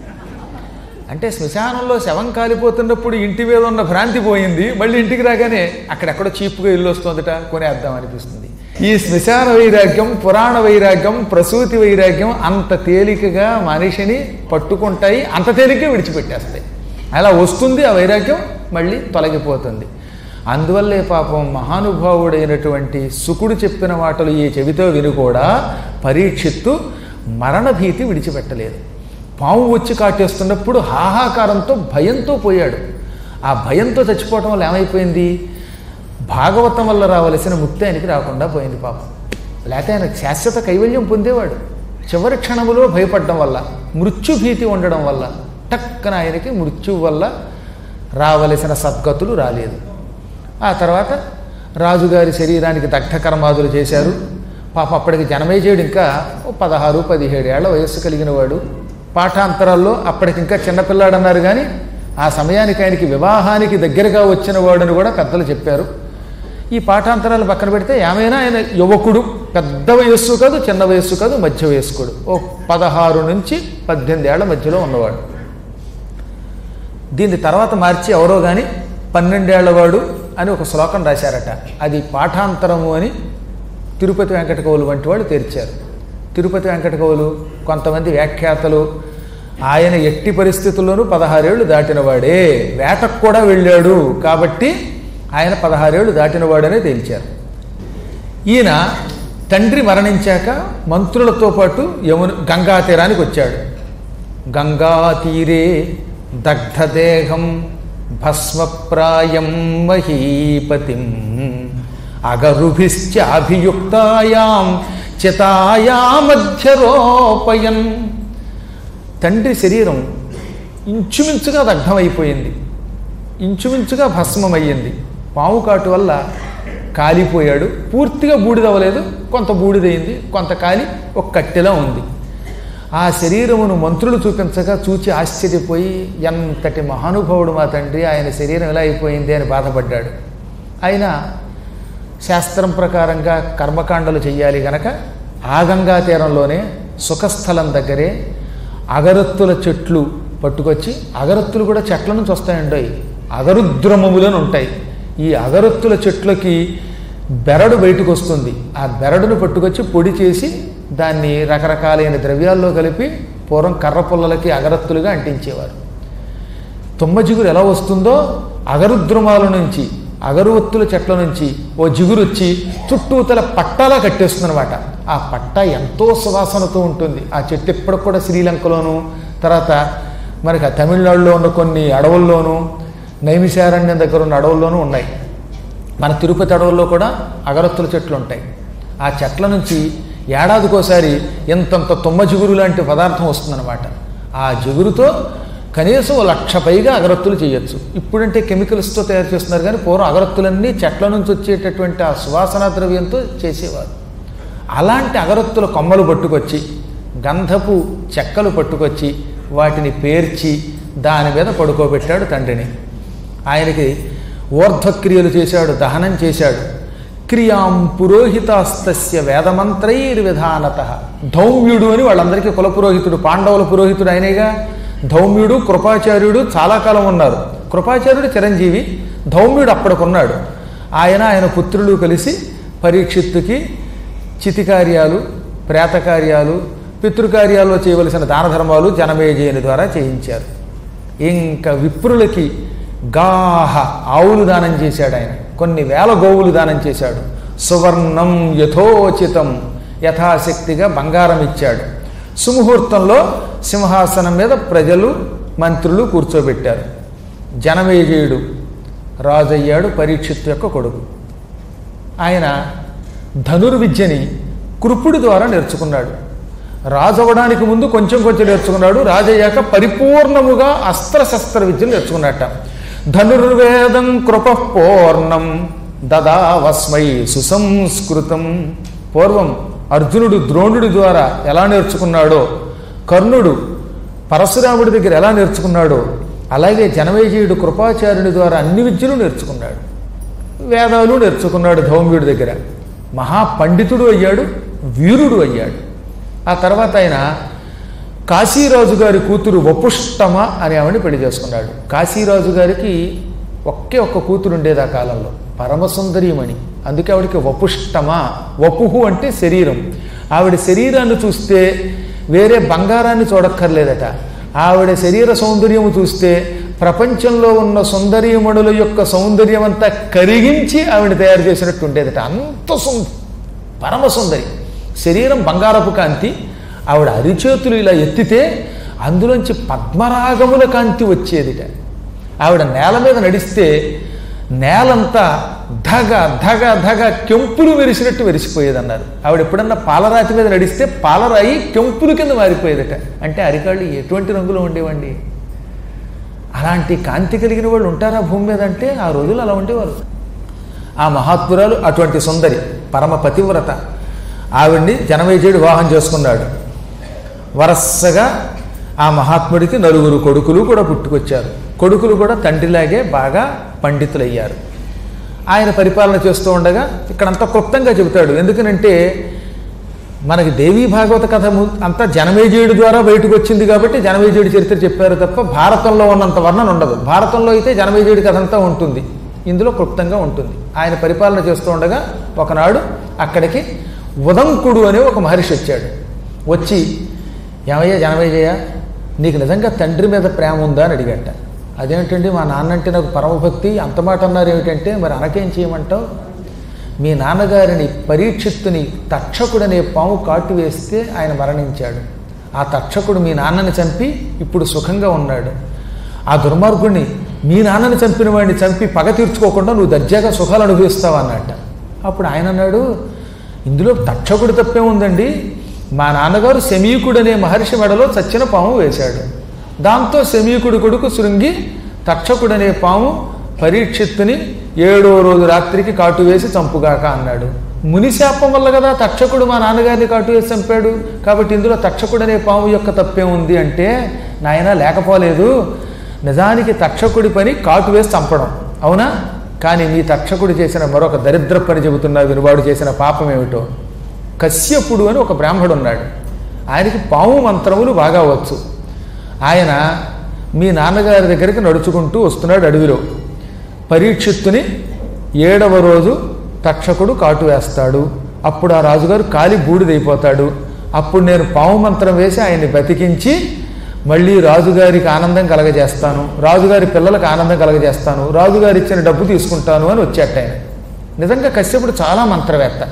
అంటే శ్మశానంలో శవం కాలిపోతున్నప్పుడు ఇంటి మీద ఉన్న భ్రాంతి పోయింది మళ్ళీ ఇంటికి రాగానే అక్కడెక్కడో చీప్గా ఇల్లు వస్తుందట కొనేద్దాం అనిపిస్తుంది ఈ శ్మశాన వైరాగ్యం పురాణ వైరాగ్యం ప్రసూతి వైరాగ్యం అంత తేలికగా మనిషిని పట్టుకుంటాయి అంత తేలిగ్గా విడిచిపెట్టేస్తాయి అలా వస్తుంది ఆ వైరాగ్యం మళ్ళీ తొలగిపోతుంది అందువల్లే పాపం మహానుభావుడైనటువంటి సుకుడు చెప్పిన మాటలు ఈ చెవితో విని కూడా పరీక్షిత్తు మరణభీతి విడిచిపెట్టలేదు పాము వచ్చి కాటేస్తున్నప్పుడు హాహాకారంతో భయంతో పోయాడు ఆ భయంతో చచ్చిపోవటం వల్ల ఏమైపోయింది భాగవతం వల్ల రావలసిన ముక్తి ఆయనకి రాకుండా పోయింది పాపం లేకపోతే ఆయన శాశ్వత కైవల్యం పొందేవాడు చివరి క్షణములో భయపడడం వల్ల మృత్యుభీతి ఉండడం వల్ల టక్కన ఆయనకి మృత్యువు వల్ల రావలసిన సద్గతులు రాలేదు ఆ తర్వాత రాజుగారి శరీరానికి దగ్ధ కర్మాదులు చేశారు పాప అప్పటికి జనమేజయుడు ఇంకా ఓ పదహారు పదిహేడు ఏళ్ల వయస్సు కలిగిన వాడు పాఠాంతరాల్లో అప్పటికి ఇంకా చిన్నపిల్లాడు అన్నారు కానీ ఆ సమయానికి ఆయనకి వివాహానికి దగ్గరగా వచ్చిన వాడని కూడా పెద్దలు చెప్పారు ఈ పాఠాంతరాలు పక్కన పెడితే ఏమైనా ఆయన యువకుడు పెద్ద వయస్సు కాదు చిన్న వయస్సు కాదు మధ్య వయస్కుడు ఓ పదహారు నుంచి పద్దెనిమిది ఏళ్ల మధ్యలో ఉన్నవాడు దీన్ని తర్వాత మార్చి ఎవరో కానీ పన్నెండేళ్లవాడు అని ఒక శ్లోకం రాశారట అది పాఠాంతరము అని తిరుపతి వెంకట కవులు వంటి వాళ్ళు తెరిచారు తిరుపతి వెంకట కవులు కొంతమంది వ్యాఖ్యాతలు ఆయన ఎట్టి పరిస్థితుల్లోనూ పదహారేళ్ళు దాటినవాడే వేటకు కూడా వెళ్ళాడు కాబట్టి ఆయన పదహారేళ్ళు దాటినవాడనే తేల్చారు ఈయన తండ్రి మరణించాక మంత్రులతో పాటు యమున గంగా తీరానికి వచ్చాడు గంగా తీరే దగ్ధదేహం భస్మప్రాయం మహీపతిం అగరుభిశ్చాభియుక్తాయాం చితాయామధ్యరోపయన్ తండ్రి శరీరం ఇంచుమించుగా దగ్ధమైపోయింది ఇంచుమించుగా భస్మమయ్యింది పాము కాటు వల్ల కాలిపోయాడు పూర్తిగా బూడిదవ్వలేదు కొంత బూడిదయింది కొంత కాలి ఒక కట్టెలా ఉంది ఆ శరీరమును మంత్రులు చూపించగా చూచి ఆశ్చర్యపోయి ఎంతటి మహానుభావుడు మా తండ్రి ఆయన శరీరం ఎలా అయిపోయింది అని బాధపడ్డాడు ఆయన శాస్త్రం ప్రకారంగా కర్మకాండలు చెయ్యాలి గనక ఆ గంగా తీరంలోనే సుఖస్థలం దగ్గరే అగరత్తుల చెట్లు పట్టుకొచ్చి అగరత్తులు కూడా చెట్ల నుంచి వస్తాయండి అగరుద్రమములను ఉంటాయి ఈ అగరత్తుల చెట్లకి బెరడు బయటకు వస్తుంది ఆ బెరడును పట్టుకొచ్చి పొడి చేసి దాన్ని రకరకాలైన ద్రవ్యాల్లో కలిపి పూర్వం కర్ర పుల్లలకి అగరత్తులుగా అంటించేవారు తుమ్మ జిగురు ఎలా వస్తుందో అగరుద్రుమాల నుంచి అగరువత్తుల చెట్ల నుంచి ఓ జిగురు వచ్చి చుట్టూతల పట్టాలా కట్టేస్తుందన్నమాట ఆ పట్ట ఎంతో సువాసనతో ఉంటుంది ఆ చెట్టు ఇప్పటికి కూడా శ్రీలంకలోను తర్వాత మనకి ఆ తమిళనాడులో ఉన్న కొన్ని అడవుల్లోనూ నైమిషారణ్యం దగ్గర ఉన్న అడవుల్లోనూ ఉన్నాయి మన తిరుపతి అడవుల్లో కూడా అగరత్తుల చెట్లు ఉంటాయి ఆ చెట్ల నుంచి ఏడాదికోసారి ఎంతంత తుమ్మ జిగురు లాంటి పదార్థం వస్తుందన్నమాట ఆ జిగురుతో కనీసం ఓ లక్ష పైగా అగరత్తులు చేయొచ్చు ఇప్పుడంటే కెమికల్స్తో తయారు చేస్తున్నారు కానీ పూర్వం అగరత్తులన్నీ చెట్ల నుంచి వచ్చేటటువంటి ఆ సువాసన ద్రవ్యంతో చేసేవారు అలాంటి అగరత్తుల కొమ్మలు పట్టుకొచ్చి గంధపు చెక్కలు పట్టుకొచ్చి వాటిని పేర్చి దాని మీద పడుకోబెట్టాడు తండ్రిని ఆయనకి ఊర్ధ్వక్రియలు చేశాడు దహనం చేశాడు క్రియాం పురోహితాస్తస్య వేదమంత్రైర్విధానత ధౌమ్యుడు అని వాళ్ళందరికీ కుల పురోహితుడు పాండవుల పురోహితుడు ఆయనేగా ధౌమ్యుడు కృపాచార్యుడు చాలా కాలం ఉన్నారు కృపాచార్యుడు చిరంజీవి ధౌమ్యుడు అప్పటికున్నాడు ఆయన ఆయన పుత్రులు కలిసి పరీక్షిత్తుకి చితి కార్యాలు ప్రేత కార్యాలు పితృకార్యాల్లో చేయవలసిన దాన ధర్మాలు జనమేజయుని ద్వారా చేయించారు ఇంకా విప్రులకి గాహ ఆవులు దానం చేశాడు ఆయన కొన్ని వేల గోవులు దానం చేశాడు సువర్ణం యథోచితం యథాశక్తిగా బంగారం ఇచ్చాడు సుముహూర్తంలో సింహాసనం మీద ప్రజలు మంత్రులు కూర్చోబెట్టారు జనమేజయుడు రాజయ్యాడు పరీక్షిత్ యొక్క కొడుకు ఆయన ధనుర్విద్యని కృపుడి ద్వారా నేర్చుకున్నాడు రాజు అవ్వడానికి ముందు కొంచెం కొంచెం నేర్చుకున్నాడు రాజయ్యాక పరిపూర్ణముగా అస్త్రశస్త్ర విద్యను నేర్చుకున్నట్ట ధనుర్వేదం కృప పూర్ణం దదావస్మై సుసంస్కృతం పూర్వం అర్జునుడు ద్రోణుడి ద్వారా ఎలా నేర్చుకున్నాడో కర్ణుడు పరశురాముడి దగ్గర ఎలా నేర్చుకున్నాడో అలాగే జనమేజయుడు కృపాచార్యుడి ద్వారా అన్ని విద్యలు నేర్చుకున్నాడు వేదాలు నేర్చుకున్నాడు ధౌమ్యుడి దగ్గర మహాపండితుడు అయ్యాడు వీరుడు అయ్యాడు ఆ తర్వాత ఆయన కాశీరాజు గారి కూతురు వపుష్టమ అనే ఆవిడని పెళ్లి చేసుకున్నాడు కాశీరాజు గారికి ఒకే ఒక్క కూతురు ఉండేది ఆ కాలంలో పరమసుందరీమణి అందుకే ఆవిడకి వపుష్టమ వపుహు అంటే శరీరం ఆవిడ శరీరాన్ని చూస్తే వేరే బంగారాన్ని చూడక్కర్లేదట ఆవిడ శరీర సౌందర్యము చూస్తే ప్రపంచంలో ఉన్న సుందరీమణుల యొక్క సౌందర్యం అంతా కరిగించి ఆవిడ తయారు చేసినట్టు ఉండేదట అంత సుం పరమ సుందరి శరీరం బంగారపు కాంతి ఆవిడ అరిచేతులు ఇలా ఎత్తితే అందులోంచి పద్మరాగముల కాంతి వచ్చేదిట ఆవిడ నేల మీద నడిస్తే నేలంతా ధగ ధగ ధగ కెంపులు మెరిసినట్టు మెరిసిపోయేదన్నారు ఆవిడ ఎప్పుడన్నా పాలరాతి మీద నడిస్తే పాలరాయి కెంపులు కింద మారిపోయేదట అంటే అరికాళ్ళు ఎటువంటి రంగులో ఉండేవండి అలాంటి కాంతి కలిగిన వాళ్ళు ఉంటారా భూమి మీద అంటే ఆ రోజులు అలా ఉండేవారు ఆ మహాత్మురాలు అటువంటి సుందరి పరమ పతివ్రత ఆవిడ్ని జనమేజయుడు వివాహం చేసుకున్నాడు వరసగా ఆ మహాత్ముడికి నలుగురు కొడుకులు కూడా పుట్టుకొచ్చారు కొడుకులు కూడా తండ్రిలాగే బాగా పండితులయ్యారు ఆయన పరిపాలన చేస్తూ ఉండగా ఇక్కడంతా క్లుప్తంగా చెబుతాడు ఎందుకనంటే మనకి దేవీ భాగవత కథ ము- అంతా జనమేజయుడి ద్వారా బయటకు వచ్చింది కాబట్టి జనమేజయుడి చరిత్ర చెప్పారు తప్ప భారతంలో ఉన్నంత వర్ణన ఉండదు భారతంలో అయితే జనమేజయుడి కథ అంతా ఉంటుంది ఇందులో క్లుప్తంగా ఉంటుంది ఆయన పరిపాలన చేస్తూ ఉండగా ఒకనాడు అక్కడికి ఉదంకుడు అనే ఒక మహర్షి వచ్చాడు వచ్చి ఏమయ్యా జనమేజయ నీకు నిజంగా తండ్రి మీద ప్రేమ ఉందా అని అడిగట అదేంటండి మా నాన్న అంటే నాకు పరమభక్తి అంత మాట అన్నారు ఏమిటంటే మరి అనకేం చేయమంటావు మీ నాన్నగారిని పరీక్షిత్తుని తక్షకుడనే పాము కాటు వేస్తే ఆయన మరణించాడు ఆ తక్షకుడు మీ నాన్నని చంపి ఇప్పుడు సుఖంగా ఉన్నాడు ఆ దుర్మార్గుడిని మీ నాన్నని చంపిన వాడిని చంపి పగ తీర్చుకోకుండా నువ్వు దర్జాగా సుఖాలు అనుభవిస్తావు అన్నట్ట అప్పుడు ఆయన అన్నాడు ఇందులో తక్షకుడు తప్పే ఉందండి మా నాన్నగారు శమీకుడు అనే మహర్షి మెడలో చచ్చిన పాము వేశాడు దాంతో శమీకుడు కొడుకు శృంగి తక్షకుడనే పాము పరీక్షిత్తుని ఏడో రోజు రాత్రికి కాటు వేసి చంపుగాక అన్నాడు మునిశాపం వల్ల కదా తక్షకుడు మా నాన్నగారిని కాటు వేసి చంపాడు కాబట్టి ఇందులో తక్షకుడనే పాము యొక్క తప్పే ఉంది అంటే నాయన లేకపోలేదు నిజానికి తక్షకుడి పని కాటు వేసి చంపడం అవునా కానీ మీ తక్షకుడు చేసిన మరొక దరిద్ర పని చెబుతున్నా వినువాడు చేసిన పాపం ఏమిటో కశ్యపుడు అని ఒక బ్రాహ్మడు ఉన్నాడు ఆయనకి పాము మంత్రములు బాగా వచ్చు ఆయన మీ నాన్నగారి దగ్గరికి నడుచుకుంటూ వస్తున్నాడు అడవిలో పరీక్షిత్తుని ఏడవ రోజు తక్షకుడు కాటు వేస్తాడు అప్పుడు ఆ రాజుగారు కాలి బూడిదైపోతాడు అప్పుడు నేను పాము మంత్రం వేసి ఆయన్ని బతికించి మళ్ళీ రాజుగారికి ఆనందం కలగజేస్తాను రాజుగారి పిల్లలకు ఆనందం కలగజేస్తాను రాజుగారు ఇచ్చిన డబ్బు తీసుకుంటాను అని వచ్చేట ఆయన నిజంగా కశ్యపుడు చాలా మంత్రవేత్త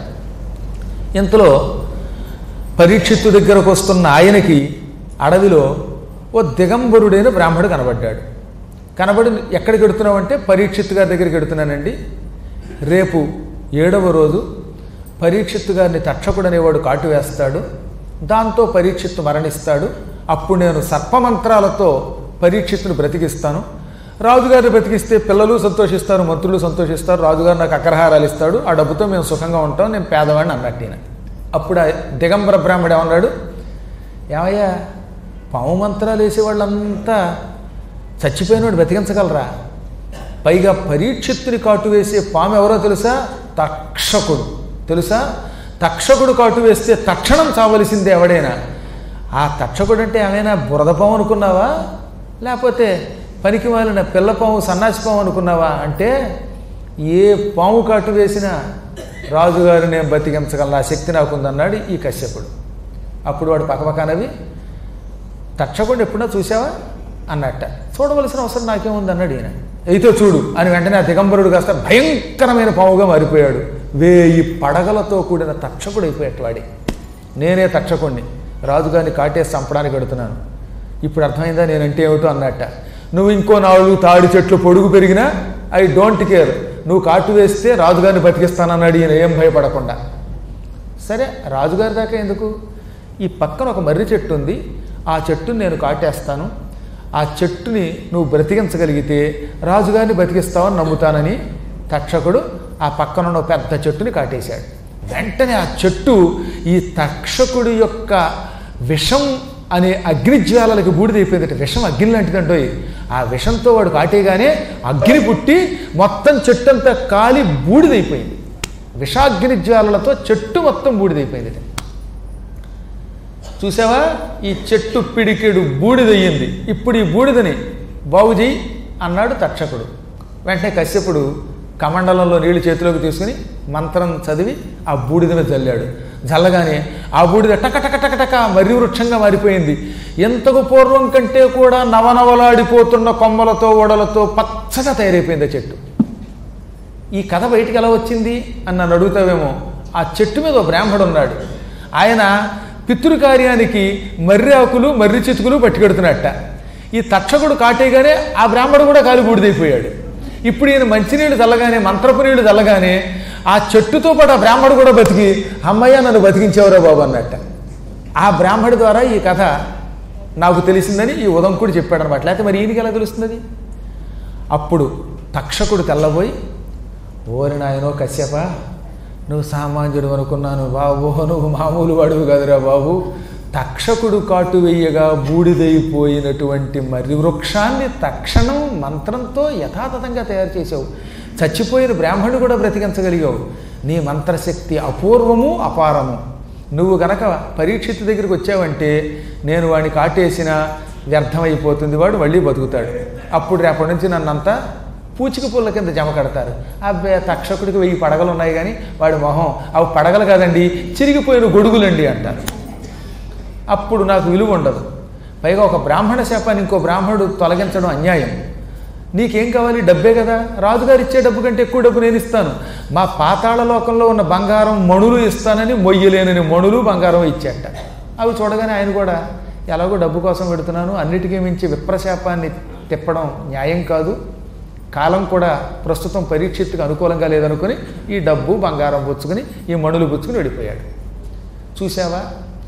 ఇంతలో పరీక్షిత్తు దగ్గరకు వస్తున్న ఆయనకి అడవిలో ఓ దిగంబరుడైన బ్రాహ్మడు కనబడ్డాడు కనబడి ఎక్కడికి ఎడుతున్నావంటే పరీక్షిత్తు గారి దగ్గరికి ఎడుతున్నానండి రేపు ఏడవ రోజు పరీక్షిత్తు గారిని తక్షకుడు అనేవాడు కాటు వేస్తాడు దాంతో పరీక్షిత్తు మరణిస్తాడు అప్పుడు నేను సర్పమంత్రాలతో పరీక్షిత్తును బ్రతికిస్తాను రాజుగారిని బ్రతికిస్తే పిల్లలు సంతోషిస్తారు మంత్రులు సంతోషిస్తారు రాజుగారు నాకు అగ్రహారాలు ఇస్తాడు ఆ డబ్బుతో మేము సుఖంగా ఉంటాం నేను పేదవాడిని అన్నట్టు ఈయన. అప్పుడు ఆ దిగంబర బ్రాహ్మడు ఏమన్నాడు ఏమయ్యా పాము మంత్రాలు వేసే వాళ్ళంతా చచ్చిపోయినోడు బ్రతికించగలరా పైగా పరీక్షిత్తుని కాటు వేసే పాము ఎవరో తెలుసా తక్షకుడు తెలుసా తక్షకుడు కాటు వేస్తే తక్షణం చావలసిందే ఎవడైనా ఆ తక్షకుడు అంటే ఏమైనా బురద పాము అనుకున్నావా లేకపోతే పనికి మాలిన పిల్ల పాము సన్నాసి పాము అనుకున్నావా అంటే ఏ పాము కాటు వేసినా రాజుగారు నేను బతికించగలను ఆ శక్తి నాకుందన్నాడు ఈ కశ్యపుడు అప్పుడు వాడు పక్కపక్కనవి తక్షకుడు ఎప్పుడన్నా చూసావా అన్నట్ట చూడవలసిన అవసరం నాకేముంది అన్నాడు ఈయన అయితే చూడు అని వెంటనే ఆ దిగంబరుడు కాస్త భయంకరమైన పావుగా మారిపోయాడు వేయి పడగలతో కూడిన తక్షకుడు అయిపోయాడు వాడి నేనే తక్షకుణ్ణి రాజుగారిని కాటేసి చంపడానికి పెడుతున్నాను ఇప్పుడు అర్థమైందా నేనంటే ఏమిటో అన్నట్ట నువ్వు ఇంకో నాలుగు తాడి చెట్లు పొడుగు పెరిగినా ఐ డోంట్ కేర్ నువ్వు కాటు వేస్తే రాజుగారిని బతికిస్తానన్నాడు ఈయన ఏం భయపడకుండా సరే రాజుగారి దాకా ఎందుకు ఈ పక్కన ఒక మర్రి చెట్టు ఉంది ఆ చెట్టుని నేను కాటేస్తాను ఆ చెట్టుని నువ్వు బ్రతికించగలిగితే రాజుగారిని బతికిస్తావని నమ్ముతానని తక్షకుడు ఆ పక్కన ఉన్న ఒక పెద్ద చెట్టుని కాటేశాడు వెంటనే ఆ చెట్టు ఈ తక్షకుడి యొక్క విషం అనే అగ్నిజ్వాలలకి బూడిదైపోయిందట విషం అగ్ని లాంటిదంటోయ్ ఆ విషంతో వాడు కాటేయగానే అగ్ని పుట్టి మొత్తం చెట్టు అంతా కాలి బూడిదైపోయింది విషాగ్ని జ్వాలలతో చెట్టు మొత్తం బూడిదైపోయింది చూసావా ఈ చెట్టు పిడికెడు బూడిదయ్యింది ఇప్పుడు ఈ బూడిదని బాగు చెయ్యి అన్నాడు తక్షకుడు వెంటనే కశ్యపుడు కమండలంలో నీళ్లు చేతిలోకి తీసుకుని మంత్రం చదివి ఆ బూడిదను జల్లాడు జల్లగానే ఆ బూడిద టక టక టక టక మర్రి వృక్షంగా మారిపోయింది ఎంతకు పూర్వం కంటే కూడా నవనవలాడిపోతున్న కొమ్మలతో ఓడలతో పచ్చగా తయారైపోయింది ఆ చెట్టు ఈ కథ బయటికి ఎలా వచ్చింది అని నన్ను అడుగుతావేమో ఆ చెట్టు మీద ఒక బ్రాహ్మడు ఉన్నాడు ఆయన పితృకార్యానికి మర్రి ఆకులు మర్రి చితుకులు పట్టుకెడుతున్నట్ట ఈ తక్షకుడు కాటేయగానే ఆ బ్రాహ్మడు కూడా కాలి బూడిదైపోయాడు ఇప్పుడు ఈయన మంచినీళ్ళు చల్లగానే మంత్రపు నీళ్లు చల్లగానే ఆ చెట్టుతో పాటు ఆ బ్రాహ్మడు కూడా బతికి అమ్మయ్య నన్ను బతికించేవరా బాబు అన్నట్ట ఆ బ్రాహ్మడి ద్వారా ఈ కథ నాకు తెలిసిందని ఈ ఉదంకుడు చెప్పాడు అనమాట లేకపోతే మరి ఈయనకి ఎలా తెలుస్తుంది అప్పుడు తక్షకుడు తెల్లబోయి ఓరి నాయనో కశ్యప నువ్వు సామాన్యుడు అనుకున్నాను బాబు నువ్వు మామూలు వాడువు కదురా బాబు తక్షకుడు కాటు వెయ్యగా బూడిదైపోయినటువంటి మర్రి వృక్షాన్ని తక్షణం మంత్రంతో యథాతథంగా తయారు చేసావు చచ్చిపోయిన బ్రాహ్మణుడు కూడా బ్రతికించగలిగావు నీ మంత్రశక్తి అపూర్వము అపారము నువ్వు గనక పరీక్షిత్ దగ్గరికి వచ్చావంటే నేను వాడిని కాటేసిన వ్యర్థమైపోతుంది వాడు మళ్ళీ బతుకుతాడు అప్పుడు రేపటి నుంచి నన్నంతా పూచిక పుల్ల కింద జమ కడతారు అబ్బే తక్షకుడికి వెయ్యి పడగలు ఉన్నాయి కానీ వాడి మొహం అవి పడగలు కాదండి చిరిగిపోయిన గొడుగులండి అంటారు అప్పుడు నాకు విలువ ఉండదు పైగా ఒక బ్రాహ్మణ శాపాన్ని ఇంకో బ్రాహ్మణుడు తొలగించడం అన్యాయం నీకేం కావాలి డబ్బే కదా రాజుగారు ఇచ్చే డబ్బు కంటే ఎక్కువ డబ్బు నేను ఇస్తాను మా పాతాళ లోకంలో ఉన్న బంగారం మణులు ఇస్తానని మొయ్యలేనని మణులు బంగారం ఇచ్చేట అవి చూడగానే ఆయన కూడా ఎలాగో డబ్బు కోసం పెడుతున్నాను అన్నిటికీ మించి విప్రశాపాన్ని తిప్పడం న్యాయం కాదు కాలం కూడా ప్రస్తుతం పరీక్షిత్తుకు అనుకూలంగా లేదనుకుని ఈ డబ్బు బంగారం పుచ్చుకుని ఈ మణులు పుచ్చుకుని వెళ్ళిపోయాడు చూసావా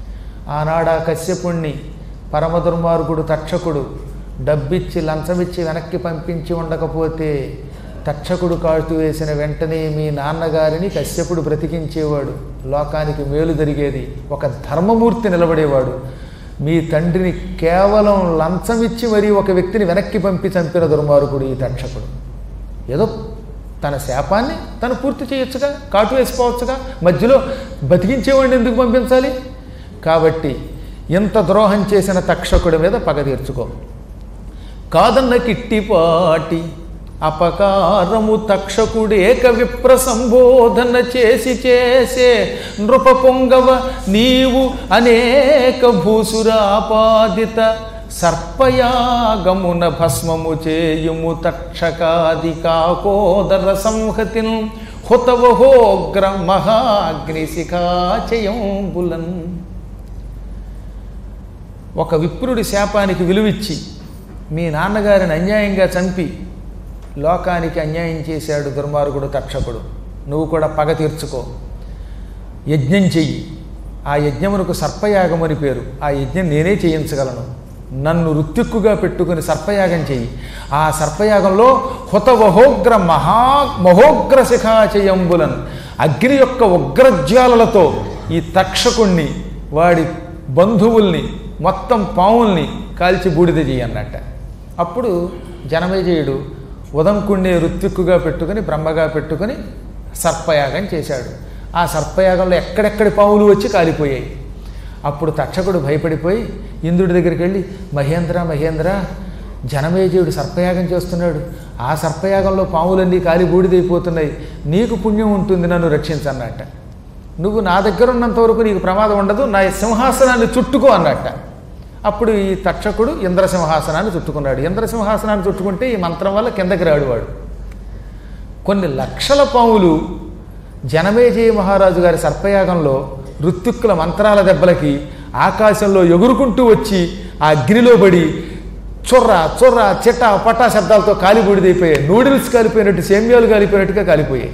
ఆనాడా కశ్యపుణ్ణి పరమ దుర్మార్గుడు తక్షకుడు డబ్బిచ్చి లంచమిచ్చి వెనక్కి పంపించి ఉండకపోతే తక్షకుడు కాటు వేసిన వెంటనే మీ నాన్నగారిని కశ్యపుడు బ్రతికించేవాడు లోకానికి మేలు జరిగేది ఒక ధర్మమూర్తి నిలబడేవాడు మీ తండ్రిని కేవలం లంచమిచ్చి మరీ ఒక వ్యక్తిని వెనక్కి పంపి చంపిన దుర్మార్గుడు ఈ తక్షకుడు ఏదో తన శాపాన్ని తను పూర్తి చేయొచ్చుగా కాటు వేసిపోవచ్చుగా మధ్యలో బతికించేవాడిని ఎందుకు పంపించాలి కాబట్టి ఇంత ద్రోహం చేసిన తక్షకుడి మీద పగ తీర్చుకో కాదన్న కిట్టిపాటి అపకారము తక్షకుడేక విప్ర సంబోధన చేసి చేసే నృప పొంగవ నీవు అనేక భూసురాపాదిత సర్పయాగమున భస్మము చేయుము తక్షకాది కాకోదర సంహతిన్ హుతవహోగ్ర మహాగ్నిశిఖాచయంబులన్ ఒక విప్రుడి శాపానికి విలువిచ్చి మీ నాన్నగారిని అన్యాయంగా చంపి లోకానికి అన్యాయం చేశాడు దుర్మార్గుడు తక్షకుడు నువ్వు కూడా పగ తీర్చుకో యజ్ఞం చెయ్యి ఆ యజ్ఞమునకు సర్పయాగం అని పేరు ఆ యజ్ఞం నేనే చేయించగలను నన్ను రుత్తిక్కుగా పెట్టుకుని సర్పయాగం చెయ్యి ఆ సర్పయాగంలో హుతవహోగ్ర మహా మహోగ్ర శిఖాచయంబులన్ అగ్ని యొక్క ఉగ్రజ్వాలలతో ఈ తక్షకుణ్ణి వాడి బంధువుల్ని మొత్తం పావుల్ని కాల్చి బూడిద చేయన్నట్ట అప్పుడు జనమేజయుడు ఉదంకుణ్ణి రుత్విక్కుగా పెట్టుకుని బ్రహ్మగా పెట్టుకుని సర్పయాగం చేశాడు ఆ సర్పయాగంలో ఎక్కడెక్కడి పావులు వచ్చి కాలిపోయాయి అప్పుడు తక్షకుడు భయపడిపోయి ఇంద్రుడి దగ్గరికి వెళ్ళి మహేంద్ర మహేంద్ర జనమేజయుడు సర్పయాగం చేస్తున్నాడు ఆ సర్పయాగంలో పాములన్నీ కాలి బూడిదైపోతున్నాయి నీకు పుణ్యం ఉంటుంది నన్ను రక్షించన్నట్ట నువ్వు నా దగ్గర ఉన్నంత వరకు నీకు ప్రమాదం ఉండదు నా సింహాసనాన్ని చుట్టుకో అన్నట్ట అప్పుడు ఈ తక్షకుడు ఇంద్రసింహాసనాన్ని చుట్టుకున్నాడు ఇంద్రసింహాసనాన్ని చుట్టుకుంటే ఈ మంత్రం వల్ల కిందకి రాడు వాడు కొన్ని లక్షల పాములు జనమేజయ మహారాజు గారి సర్పయాగంలో ఋత్విక్కుల మంత్రాల దెబ్బలకి ఆకాశంలో ఎగురుకుంటూ వచ్చి ఆ అగ్నిలో పడి చొర్ర చొర్ర చిట్ట పట్టా శబ్దాలతో కాలిబూడిదైపోయాయి నూడిల్స్ కాలిపోయినట్టు సేమ్యాలు కాలిపోయినట్టుగా కాలిపోయాయి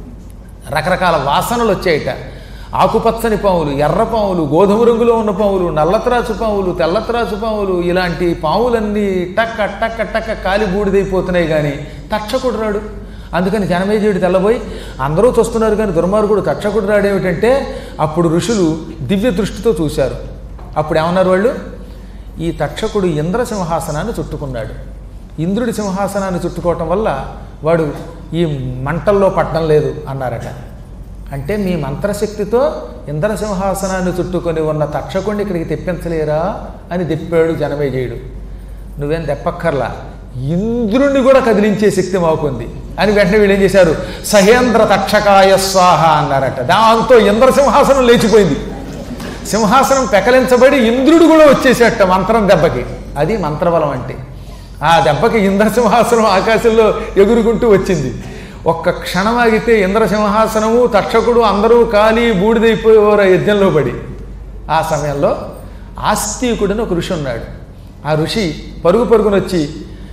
రకరకాల వాసనలు వచ్చాయట ఆకుపచ్చని పాములు ఎర్ర పాములు గోధుమ రంగులో ఉన్న పాములు నల్లత్రాచు పాములు తెల్లత్రాచు పాములు ఇలాంటి పాములన్నీ టక్క టక్క టక్క కాలి బూడిదైపోతున్నాయి కానీ తక్షకుడు రాడు అందుకని జనమేజయుడు తెల్లబోయి అందరూ చూస్తున్నారు కానీ దుర్మార్గుడు తక్షకుడు రాడేమిటంటే అప్పుడు ఋషులు దివ్య దృష్టితో చూశారు అప్పుడు ఏమన్నారు వాళ్ళు ఈ తక్షకుడు ఇంద్ర సింహాసనాన్ని చుట్టుకున్నాడు ఇంద్రుడి సింహాసనాన్ని చుట్టుకోవటం వల్ల వాడు ఈ మంటల్లో పట్టడం లేదు అన్నారట అంటే మీ మంత్రశక్తితో ఇంద్రసింహాసనాన్ని చుట్టుకొని ఉన్న తక్షకుణ్ణి ఇక్కడికి తెప్పించలేరా అని తెప్పాడు జనమేజయుడు నువ్వేం తెప్పక్కర్లా ఇంద్రుణ్ణి కూడా కదిలించే శక్తి మాకుంది అని వెంటనే వీళ్ళు ఏం చేశారు సహేంద్ర తక్షకాయ స్వాహ అన్నారట దాంతో ఇంద్రసింహాసనం లేచిపోయింది సింహాసనం పెకలించబడి ఇంద్రుడు కూడా వచ్చేసేట మంత్రం దెబ్బకి అది మంత్రబలం అంటే ఆ దెబ్బకి ఇంద్రసింహాసనం ఆకాశంలో ఎగురుకుంటూ వచ్చింది ఒక్క క్షణం ఆగితే ఇంద్రసింహాసనము తక్షకుడు అందరూ కాలి బూడిదైపోయేవారు ఆ యజ్ఞంలో పడి ఆ సమయంలో ఆస్తికుడని ఒక ఋషి ఉన్నాడు ఆ ఋషి పరుగు పరుగున వచ్చి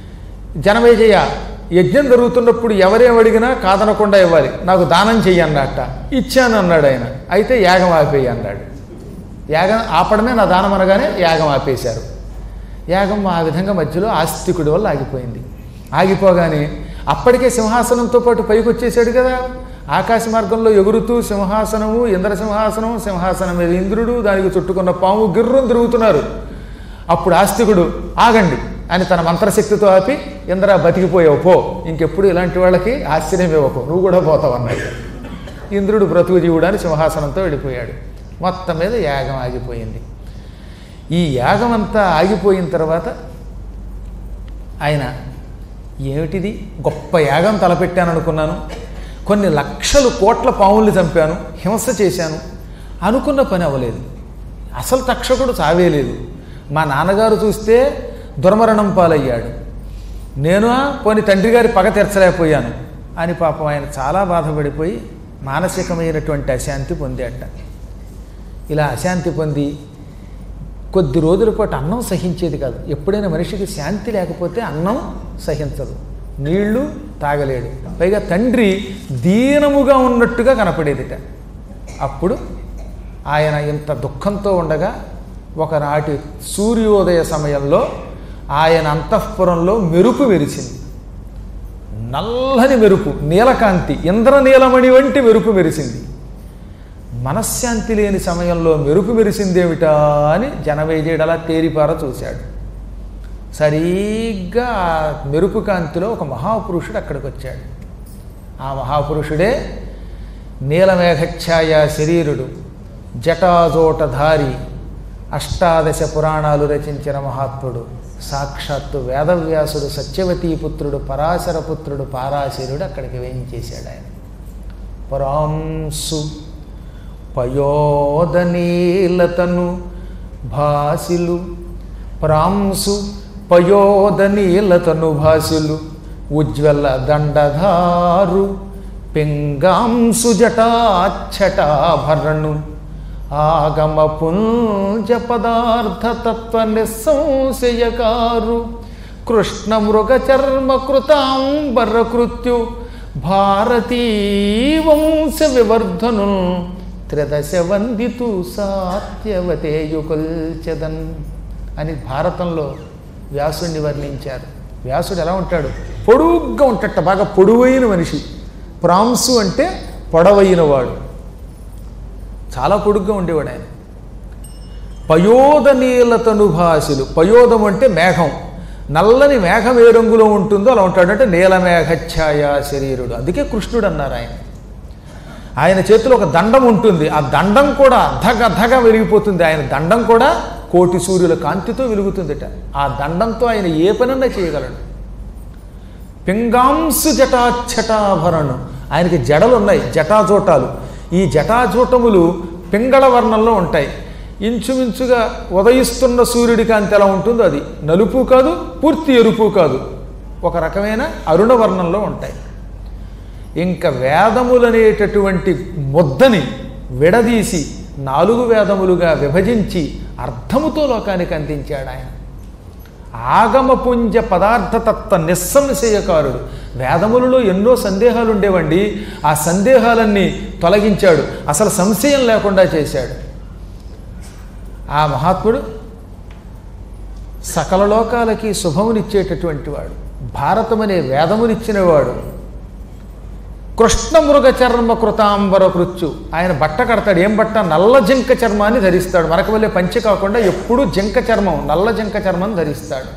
జనమేజయ యజ్ఞం జరుగుతున్నప్పుడు ఎవరేం అడిగినా కాదనకుండా ఇవ్వాలి నాకు దానం చెయ్యి అన్నట్ట ఇచ్చాను అన్నాడు ఆయన అయితే యాగం ఆపేయి అన్నాడు యాగం ఆపడమే నా దానం అనగానే యాగం ఆపేశారు యాగం ఆ విధంగా మధ్యలో ఆస్తికుడి వల్ల ఆగిపోయింది ఆగిపోగానే అప్పటికే సింహాసనంతో పాటు పైకి వచ్చేసాడు కదా ఆకాశ మార్గంలో ఎగురుతూ సింహాసనము ఇంద్ర సింహాసనం సింహాసనం మీద ఇంద్రుడు దానికి చుట్టుకున్న పాము గిర్రం తిరుగుతున్నారు అప్పుడు ఆస్తికుడు ఆగండి అని తన మంత్రశక్తితో ఆపి ఇంద్ర బతికిపోయావు పో ఇంకెప్పుడు ఇలాంటి వాళ్ళకి ఆశ్చర్యం ఇవ్వకు నువ్వు కూడా పోతావు అన్నాడు ఇంద్రుడు బ్రతుకు జీవుడాన్ని సింహాసనంతో వెళ్ళిపోయాడు మొత్తం మీద యాగం ఆగిపోయింది ఈ యాగం అంతా ఆగిపోయిన తర్వాత ఆయన ఏమిటిది గొప్ప యాగం తలపెట్టాను అనుకున్నాను కొన్ని లక్షలు కోట్ల పావుల్ని చంపాను హింస చేశాను అనుకున్న పని అవ్వలేదు అసలు తక్షకుడు చావేలేదు మా నాన్నగారు చూస్తే దుర్మరణం పాలయ్యాడు నేను పోని తండ్రి గారి పగ తెరచలేకపోయాను అని పాపం ఆయన చాలా బాధపడిపోయి మానసికమైనటువంటి అశాంతి పొందాట ఇలా అశాంతి పొంది కొద్ది రోజుల పాటు అన్నం సహించేది కాదు ఎప్పుడైనా మనిషికి శాంతి లేకపోతే అన్నం సహించదు నీళ్లు తాగలేడు పైగా తండ్రి దీనముగా ఉన్నట్టుగా కనపడేదిట అప్పుడు ఆయన ఇంత దుఃఖంతో ఉండగా ఒకనాటి సూర్యోదయ సమయంలో ఆయన అంతఃపురంలో మెరుపు మెరిసింది నల్లని మెరుపు నీలకాంతి ఇంద్రనీలమణి వంటి మెరుపు మెరిసింది మనశ్శాంతి లేని సమయంలో మెరుపు మెరిసిందేమిటా అని జనవేజయుడు అలా తేరిపార చూశాడు సరిగ్గా ఆ మెరుపు కాంతిలో ఒక మహాపురుషుడు అక్కడికి వచ్చాడు ఆ మహాపురుషుడే నీలమేఘఛాయ శరీరుడు జటాజోటధారి అష్టాదశ పురాణాలు రచించిన మహాత్ముడు సాక్షాత్తు వేదవ్యాసుడు సత్యవతీ పుత్రుడు పరాశర పుత్రుడు పారాశరుడు అక్కడికి వేయించేశాడు ఆయన పరాంసు పయోదనీలతను భాసిలు ప్రాంసు పయోదనీలతను భాసిలు ఉజ్వల దండధారు పింగాంసు జటాఛటాభరణు ఆగమ పుంజ పదార్థ తత్వ నిస్సంశయకారు కృష్ణ మృగ చర్మ కృతాంబర కృత్యు భారతీ వంశ వివర్ధను త్రిదశ వందితు సాత్యవతేయుకొల్చదన్ అని భారతంలో వ్యాసుడిని వర్ణించారు వ్యాసుడు ఎలా ఉంటాడు పొడుగ్గా ఉంటట బాగా పొడువైన మనిషి ప్రాంసు అంటే పొడవైన వాడు చాలా పొడుగ్గా ఉండేవాడు ఆయన పయోద నీలతను భాషలు పయోదం అంటే మేఘం నల్లని మేఘం ఏ రంగులో ఉంటుందో అలా ఉంటాడు అంటే నీలమేఘఛాయ శరీరుడు అందుకే కృష్ణుడు అన్నారు ఆయన ఆయన చేతిలో ఒక దండం ఉంటుంది ఆ దండం కూడా అధగ అధగ వెలిగిపోతుంది ఆయన దండం కూడా కోటి సూర్యుల కాంతితో వెలుగుతుందట ఆ దండంతో ఆయన ఏ పనన్నా చేయగలడు పింగాంసు జటాఛటాభరణు ఆయనకి జడలు ఉన్నాయి జటాజోటాలు ఈ జటాజూటములు పింగళ వర్ణంలో ఉంటాయి ఇంచుమించుగా ఉదయిస్తున్న సూర్యుడి కాంతి ఎలా ఉంటుందో అది నలుపు కాదు పూర్తి ఎరుపు కాదు ఒక రకమైన అరుణ వర్ణంలో ఉంటాయి ఇంకా వేదములనేటటువంటి ముద్దని విడదీసి నాలుగు వేదములుగా విభజించి అర్థముతో లోకానికి అందించాడు ఆయన ఆగమపుంజ పదార్థతత్వ నిస్సంశయకారుడు వేదములలో ఎన్నో సందేహాలు ఉండేవండి ఆ సందేహాలన్నీ తొలగించాడు అసలు సంశయం లేకుండా చేశాడు ఆ మహాత్ముడు సకల లోకాలకి శుభమునిచ్చేటటువంటి వాడు భారతమనే వేదమునిచ్చినవాడు కృష్ణమృగ చర్మ కృతాంబర కృత్యు ఆయన బట్ట కడతాడు ఏం బట్ట నల్ల జింక చర్మాన్ని ధరిస్తాడు మనకు వల్లే పంచి కాకుండా ఎప్పుడూ జింక చర్మం నల్ల జింక చర్మం ధరిస్తాడు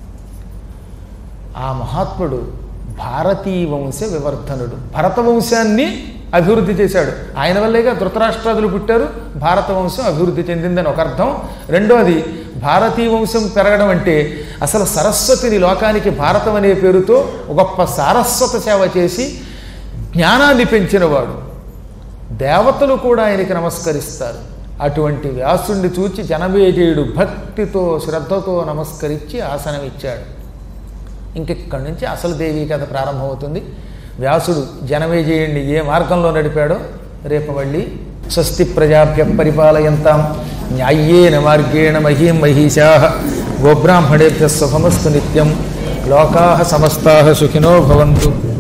ఆ మహాత్ముడు భారతీ వంశ వివర్ధనుడు భరత వంశాన్ని అభివృద్ధి చేశాడు ఆయన వల్లేగా ధృతరాష్ట్రాదులు పుట్టారు భారత వంశం అభివృద్ధి చెందిందని ఒక అర్థం రెండోది భారతీ వంశం పెరగడం అంటే అసలు సరస్వతిని లోకానికి భారతం అనే పేరుతో గొప్ప సారస్వత సేవ చేసి జ్ఞానాన్ని పెంచినవాడు దేవతలు కూడా ఆయనకి నమస్కరిస్తారు అటువంటి వ్యాసుణ్ణి చూచి జనమేజయుడు భక్తితో శ్రద్ధతో నమస్కరించి ఆసనం ఇచ్చాడు ఇంకెక్కడి నుంచి అసలు దేవీ కథ ప్రారంభమవుతుంది వ్యాసుడు జనమేజయుణ్ణి ఏ మార్గంలో నడిపాడో రేపు మళ్ళీ స్వస్తి ప్రజాభ్య పరిపాలయంతాం న్యాయ్యేన మార్గేణ మహీం మహిషా గోబ్రాహ్మణేభ్య శుభమస్తు నిత్యం లోకా సమస్తా సుఖినో భవంతు